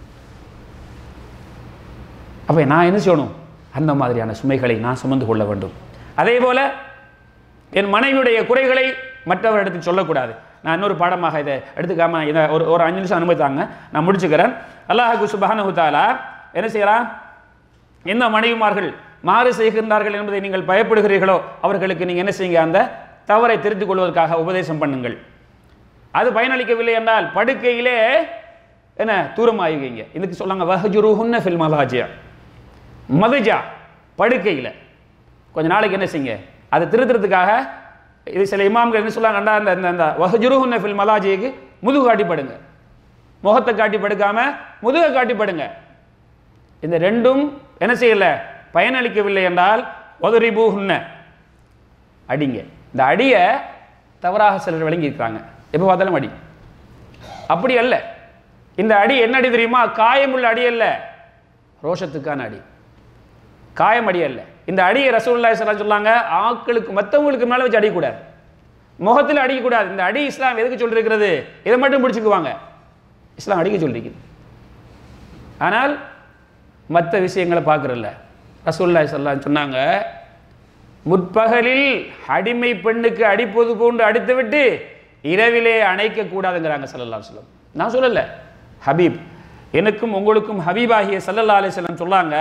அப்போ நான் என்ன செய்யணும் அந்த மாதிரியான சுமைகளை நான் சுமந்து கொள்ள வேண்டும் அதே போல என் மனைவியுடைய குறைகளை மற்றவரிடத்தில் சொல்லக்கூடாது நான் இன்னொரு பாடமாக இதை எடுத்துக்காம இதை ஒரு ஒரு அஞ்சு நிமிஷம் அனுமதித்தாங்க நான் முடிச்சுக்கிறேன் அல்லாஹு சுபஹானஹு தஆலா என்ன செய்யறான் எந்த மனைவிமார்கள் மாறு செய்கின்றார்கள் என்பதை நீங்கள் பயப்படுகிறீர்களோ அவர்களுக்கு நீங்கள் என்ன செய்யுங்க அந்த தவறை திருத்திக் கொள்வதற்காக உபதேசம் பண்ணுங்கள் அது பயனளிக்கவில்லை என்றால் படுக்கையிலே என்ன தூரமாயுவீங்க இதுக்கு சொல்லாங்க வஹஜுருஹுன்ன ஃபில் மலாஜியா மதுஜா படுக்கையில் கொஞ்ச நாளைக்கு என்ன செய்யுங்க அதை திருத்துறதுக்காக இது சில இமாம்கள் என்ன சொல்லுவாங்கண்டா அந்த அந்த அந்த வஹஜுருஹுன்ன ஃபில் மலாஜிக்கு முதுகு காட்டி படுங்க முகத்தை காட்டி படுக்காம முதுகை காட்டி படுங்க இந்த ரெண்டும் என்ன செய்யல பயனளிக்கவில்லை என்றால் ஒதரிபூஹுன்ன அடிங்க இந்த அடியை தவறாக சிலர் விளங்கி இருக்கிறாங்க எப்போ பார்த்தாலும் அடி அப்படி அல்ல இந்த அடி என்ன அடி தெரியுமா காயமுள்ள அடி அல்ல ரோஷத்துக்கான அடி காயம் அடி அல்ல இந்த அடியை ரசூலுல்லாஹி ஸல்லல்லாஹு அலைஹி சொன்னாங்க ஆட்களுக்கு மற்றவங்களுக்கு மேலே வச்சு அடிக்கக்கூடாது முகத்தில் அடிக்கக்கூடாது இந்த அடி இஸ்லாம் எதுக்கு சொல்லிருக்கிறது இதை மட்டும் பிடிச்சுக்குவாங்க இஸ்லாம் அடிக்க சொல்லிருக்கு ஆனால் மற்ற விஷயங்களை பார்க்குறல்ல ரசூலுல்லாஹி ஸல்லல்லாஹு அலைஹி சொன்னாங்க முற்பகலில் அடிமை பெண்ணுக்கு அடிப்பது போன்று அடித்துவிட்டு இரவிலே அணைக்க கூடாதுங்கிறாங்க சல்லல்லா சொல்லம் நான் சொல்லல ஹபீப் எனக்கும் உங்களுக்கும் ஹபீபாகிய சல்லல்லா அலிஸ்லம் சொல்லாங்க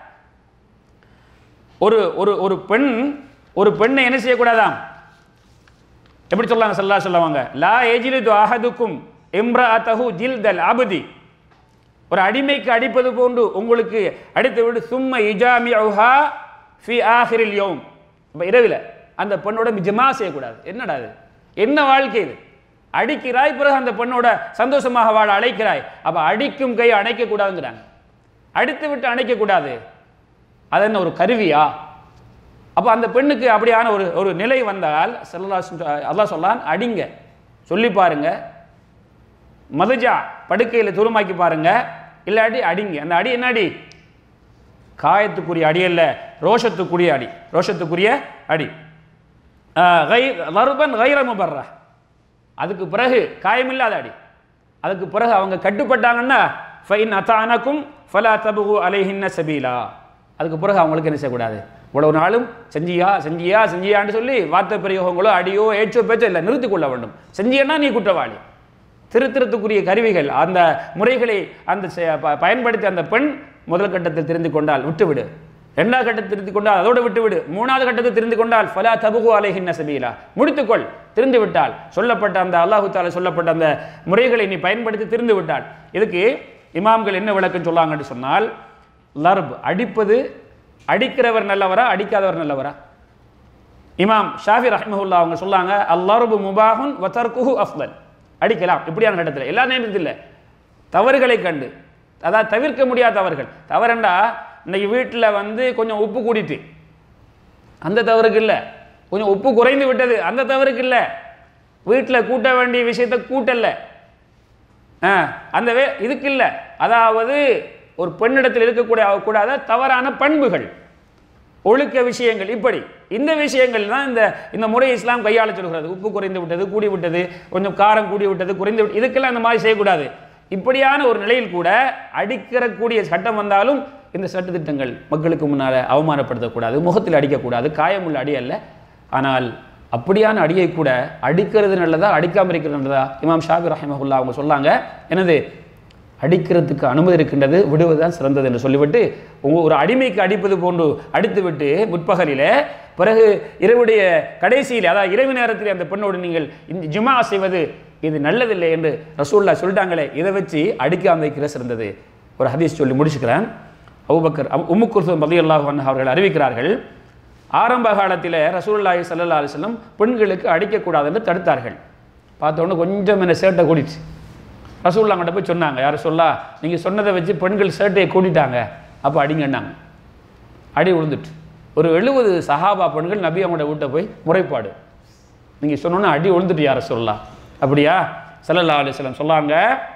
ஒரு ஒரு ஒரு பெண் ஒரு பெண்ணை என்ன செய்யக்கூடாதாம் எப்படி சொல்லாங்க சல்லா சொல்லுவாங்க லா எஜிலிது அஹதுக்கும் இம்ரஅதஹு ஜில்தல் அபதி ஒரு அடிமைக்கு அடிப்பது போன்று உங்களுக்கு அடித்து விட்டு சும்ம இஜாமி அவுஹா ஃபி ஆஹிரில் யோம் இப்போ இரவில் அந்த பெண்ணோட ஜமா செய்யக்கூடாது என்னடா இது என்ன வாழ்க்கை இது அடிக்கிறாய் பிறகு அந்த பெண்ணோட சந்தோஷமாக வாழ அழைக்கிறாய் அப்போ அடிக்கும் கை அணைக்கக்கூடாதுங்கிறாங்க அடித்து விட்டு அணைக்கக்கூடாது அது என்ன ஒரு கருவியா அப்போ அந்த பெண்ணுக்கு அப்படியான ஒரு ஒரு நிலை வந்தால் செல்லா அல்லாஹ் சொல்லான் அடிங்க சொல்லி பாருங்க மதுஜா படுக்கையில் துருமாக்கி பாருங்க இல்லாட்டி அடிங்க அந்த அடி என்ன அடி காயத்துக்குரிய அடி அல்ல ரோஷத்துக்குரிய அடி ரோஷத்துக்குரிய அடி லருபன் கைர முபர்ரா அதுக்கு பிறகு காயமில்லாத அடி அதுக்கு பிறகு அவங்க கட்டுப்பட்டாங்கன்னா ஃபைன் அத்தானக்கும் ஃபலா தபுகு அலைஹின்ன சபீலா அதுக்கு பிறகு அவங்களுக்கு என்ன செய்யக்கூடாது இவ்வளவு நாளும் செஞ்சியா செஞ்சியா செஞ்சியான்னு சொல்லி வார்த்தை பிரயோகங்களோ அடியோ ஏச்சோ பேச்சோ இல்லை நிறுத்திக் கொள்ள வேண்டும் செஞ்சியன்னா நீ குற்றவாளி திருத்திருத்துக்குரிய கருவிகள் அந்த முறைகளை அந்த செ- ப- பயன்படுத்தி அந்த பெண் முதல் கட்டத்தில் தெரிந்து கொண்டால் விட்டுவிடு இரண்டாவது கட்டத்தில் திருந்து கொண்டால் அதோடு விட்டுவிடு மூணாவது கட்டத்தில் திருந்து கொண்டால் ஃபலா தபுகு அலைஹின்ன சபீலா முடித்துக்கொள் திருந்து விட்டால் சொல்லப்பட்ட அந்த அல்லாஹு தாலா சொல்லப்பட்ட அந்த முறைகளை நீ பயன்படுத்தி திருந்து விட்டால் இதுக்கு இமாம்கள் என்ன விளக்கம் சொல்லாங்கன்னு சொன்னால் லர்ப் அடிப்பது அடிக்கிறவர் நல்லவரா அடிக்காதவர் நல்லவரா இமாம் ஷாஃபி ரஹ்மஹுல்லா அவங்க சொல்லாங்க அல்லர்பு முபாஹுன் வதர்குஹு அஃதல் அடிக்கலாம் இப்படியான இடத்துல எல்லா நேரத்தில் இல்லை தவறுகளை கண்டு அதாவது தவிர்க்க முடியாத தவறுகள் தவறுண்டா இன்னைக்கு வீட்டில் வந்து கொஞ்சம் உப்பு கூடிட்டு அந்த தவறுக்கு இல்லை கொஞ்சம் உப்பு குறைந்து விட்டது அந்த தவறுக்கு இல்லை வீட்டில் கூட்ட வேண்டிய விஷயத்தை கூட்டல ஆ, அந்த வே இதுக்கு இல்லை அதாவது ஒரு பெண்ணிடத்தில் இருக்கக்கூடிய கூடாத தவறான பண்புகள் ஒழுக்க விஷயங்கள் இப்படி இந்த விஷயங்கள் தான் இந்த இந்த முறை இஸ்லாம் கையாள சொல்கிறது உப்பு குறைந்து விட்டது கூடி விட்டது கொஞ்சம் காரம் கூடி விட்டது குறைந்து விட்டது இதுக்கெல்லாம் இந்த மாதிரி செய்யக்கூடாது இப்படியான ஒரு நிலையில் கூட அடிக்கிறக்கூடிய சட்டம் வந்தாலும் இந்த சட்டத்திட்டங்கள் மக்களுக்கு முன்னால் அவமானப்படுத்தக்கூடாது முகத்தில் அடிக்கக்கூடாது காயமுள்ள அடி அல்ல ஆனால் அப்படியான அடியை கூட அடிக்கிறது நல்லதா அடிக்காமல் இருக்கிறது நல்லதா இமாம் ஷாபி ரஹிமஹுல்லா அவங்க சொன்னாங்க என்னது அடிக்கிறதுக்கு அனுமதி இருக்கின்றது விடுவதுதான் சிறந்தது என்று சொல்லிவிட்டு உங்க ஒரு அடிமைக்கு அடிப்பது போன்று அடித்துவிட்டு முற்பகலிலே பிறகு இரவுடைய கடைசியில் அதாவது இரவு நேரத்தில் அந்த பெண்ணோடு நீங்கள் இந்த ஜுமா செய்வது இது நல்லதில்லை என்று ரசூல்லா சொல்லிட்டாங்களே இதை வச்சு அடிக்காம வைக்கிற சிறந்தது ஒரு ஹதீஸ் சொல்லி முடிச்சுக்கிறேன் அபூபக்கர் உம்மு குர்சம் ரலியல்லாஹு அன்ஹு அவர்கள் அறிவிக்கிறார்கள் ஆரம்ப காலத்தில் ரசூலுல்லாஹி ஸல்லல்லாஹு அலைஹி வஸல்லம் பெண்களுக்கு அடிக்கக்கூடாது என்று தடுத்தார்கள் பார்த்த உடனே கொஞ்சம் என்ன சேட்டை கூடிச்சு ரசூல்லாங்கிட்ட போய் சொன்னாங்க யார் சொல்லா நீங்கள் சொன்னதை வச்சு பெண்கள் சேட்டையை கூட்டிட்டாங்க அப்போ அடிங்கன்னாங்க அடி விழுந்துட்டு ஒரு எழுபது சஹாபா பெண்கள் நபி அவங்களோட வீட்டை போய் முறைப்பாடு நீங்கள் சொன்னோன்னே அடி விழுந்துட்டு யாரை சொல்லலாம் அப்படியா ஸல்லல்லாஹு அலைஹி வஸல்லம் சொல்லாங்க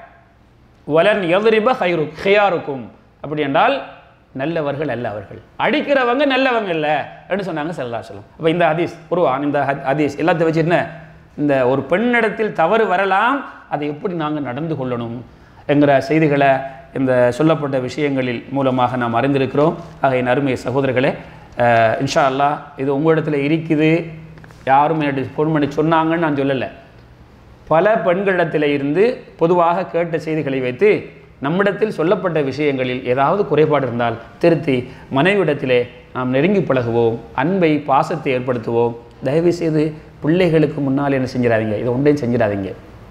வலன் எதிரிப ஹைரு ஹியாருக்கும் அப்படி என்றால் நல்லவர்கள் அல்லவர்கள் அடிக்கிறவங்க நல்லவங்க இல்லை அப்படின்னு சொன்னாங்க ஸல்லல்லாஹு அலைஹி வஸல்லம் அப்போ இந்த ஹதீஸ் குருவான் இந்த ஹத்- ஹதீஸ் எல்லாத்தையும் வச்சு என்ன இந்த ஒரு பெண்ணிடத்தில் தவறு வரலாம் அதை எப்படி நாங்கள் நடந்து கொள்ளணும் என்கிற செய்திகளை இந்த சொல்லப்பட்ட விஷயங்களில் மூலமாக நாம் அறிந்திருக்கிறோம் ஆக என் அருமை சகோதரர்களே அஹ், இன்ஷா அல்லாஹ் இது உங்களிடத்தில் இருக்குது யாரும் என்னுடைய ஃபோன் பண்ணி சொன்னாங்கன்னு நான் சொல்லலை பல பெண்களிடத்தில் இருந்து பொதுவாக கேட்ட செய்திகளை வைத்து நம்மிடத்தில் சொல்லப்பட்ட விஷயங்களில் ஏதாவது குறைபாடு இருந்தால் திருத்தி மனைவிடத்திலே நாம் நெருங்கி பழகுவோம் அன்பை பாசத்தை ஏற்படுத்துவோம் தயவு செய்து பிள்ளைகளுக்கு முன்னால் என்ன செஞ்சிடாதீங்க இதை ஒன்றையும் செஞ்சிடாதீங்க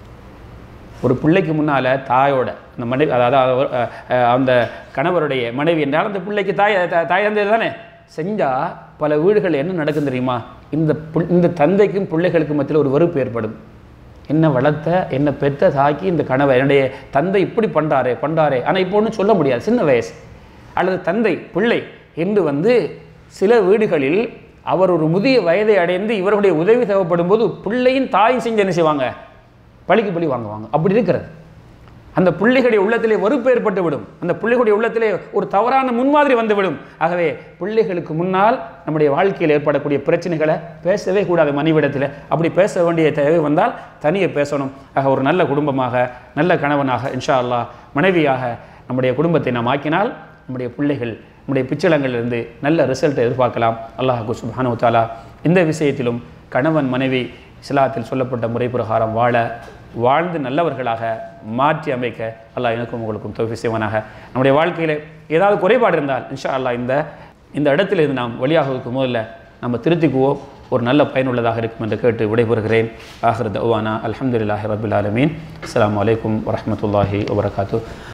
ஒரு பிள்ளைக்கு முன்னால் தாயோட அந்த மனைவி அதாவது அவர், அஹ், அஹ், அந்த கணவருடைய மனைவி என்றால் அந்த பிள்ளைக்கு தாய் த- தாய் தந்தை தானே செஞ்சால் பல வீடுகள் என்ன நடக்கும் தெரியுமா இந்த புள்- இந்த தந்தைக்கும் பிள்ளைகளுக்கும் மத்தியில் ஒரு வெறுப்பு ஏற்படும் என்ன வளர்த்த என்ன பெத்த தாக்கி இந்த கணவர் என்னுடைய தந்தை இப்படி பண்ணுறாரே பண்ணுறாரே ஆனால் இப்போ ஒன்றும் சொல்ல முடியாது சின்ன வயசு அல்லது தந்தை பிள்ளை என்று வந்து சில வீடுகளில் அவர் ஒரு முதிய வயதை அடைந்து இவர்களுடைய உதவி தேவைப்படும் போது பிள்ளையின் தாயும் செஞ்சு என்ன செய்வாங்க பழிக்கு பழி வாங்குவாங்க அப்படி இருக்கிறது அந்த பிள்ளைகளுடைய உள்ளத்திலே வெறுப்பு ஏற்பட்டு விடும் அந்த பிள்ளைகளுடைய உள்ளத்திலே ஒரு தவறான முன்மாதிரி வந்துவிடும் ஆகவே பிள்ளைகளுக்கு முன்னால் நம்முடைய வாழ்க்கையில் ஏற்படக்கூடிய பிரச்சனைகளை பேசவே கூடாது மனைவிடத்தில் அப்படி பேச வேண்டிய தேவை வந்தால் தனியே பேசணும் ஆக ஒரு நல்ல குடும்பமாக நல்ல கணவனாக இன்ஷா அல்லாஹ் மனைவியாக நம்முடைய குடும்பத்தை நாம் ஆக்கினால் நம்முடைய பிள்ளைகள் நம்முடைய பிச்சளங்களிலிருந்து நல்ல ரிசல்ட்டை எதிர்பார்க்கலாம் அல்லாஹு சுப்ஹானஹு தஆலா இந்த விஷயத்திலும் கணவன் மனைவி இஸ்லாத்தில் சொல்லப்பட்ட முறை பிரகாரம் வாழ வாழ்ந்து நல்லவர்களாக மாற்றி அமைக்க அல்லாஹ் எனக்கும் உங்களுக்கும் தோஃபி செய்வானாக நம்முடைய வாழ்க்கையில் ஏதாவது குறைபாடு இருந்தால் இன்ஷா அல்லாஹ் இந்த இந்த இடத்திலிருந்து நாம் வழியாகுவதற்கு முதல்ல நம்ம திருத்திக்குவோம் ஒரு நல்ல பயனுள்ளதாக இருக்கும் என்று கேட்டு விடைபெறுகிறேன் ஆஹிர் தவானா அல்ஹம்துலில்லாஹி ரபில் ஆலமீன் அஸ்ஸலாமு அலைக்கும் வரஹ்மத்துல்லாஹி வபரகாத்து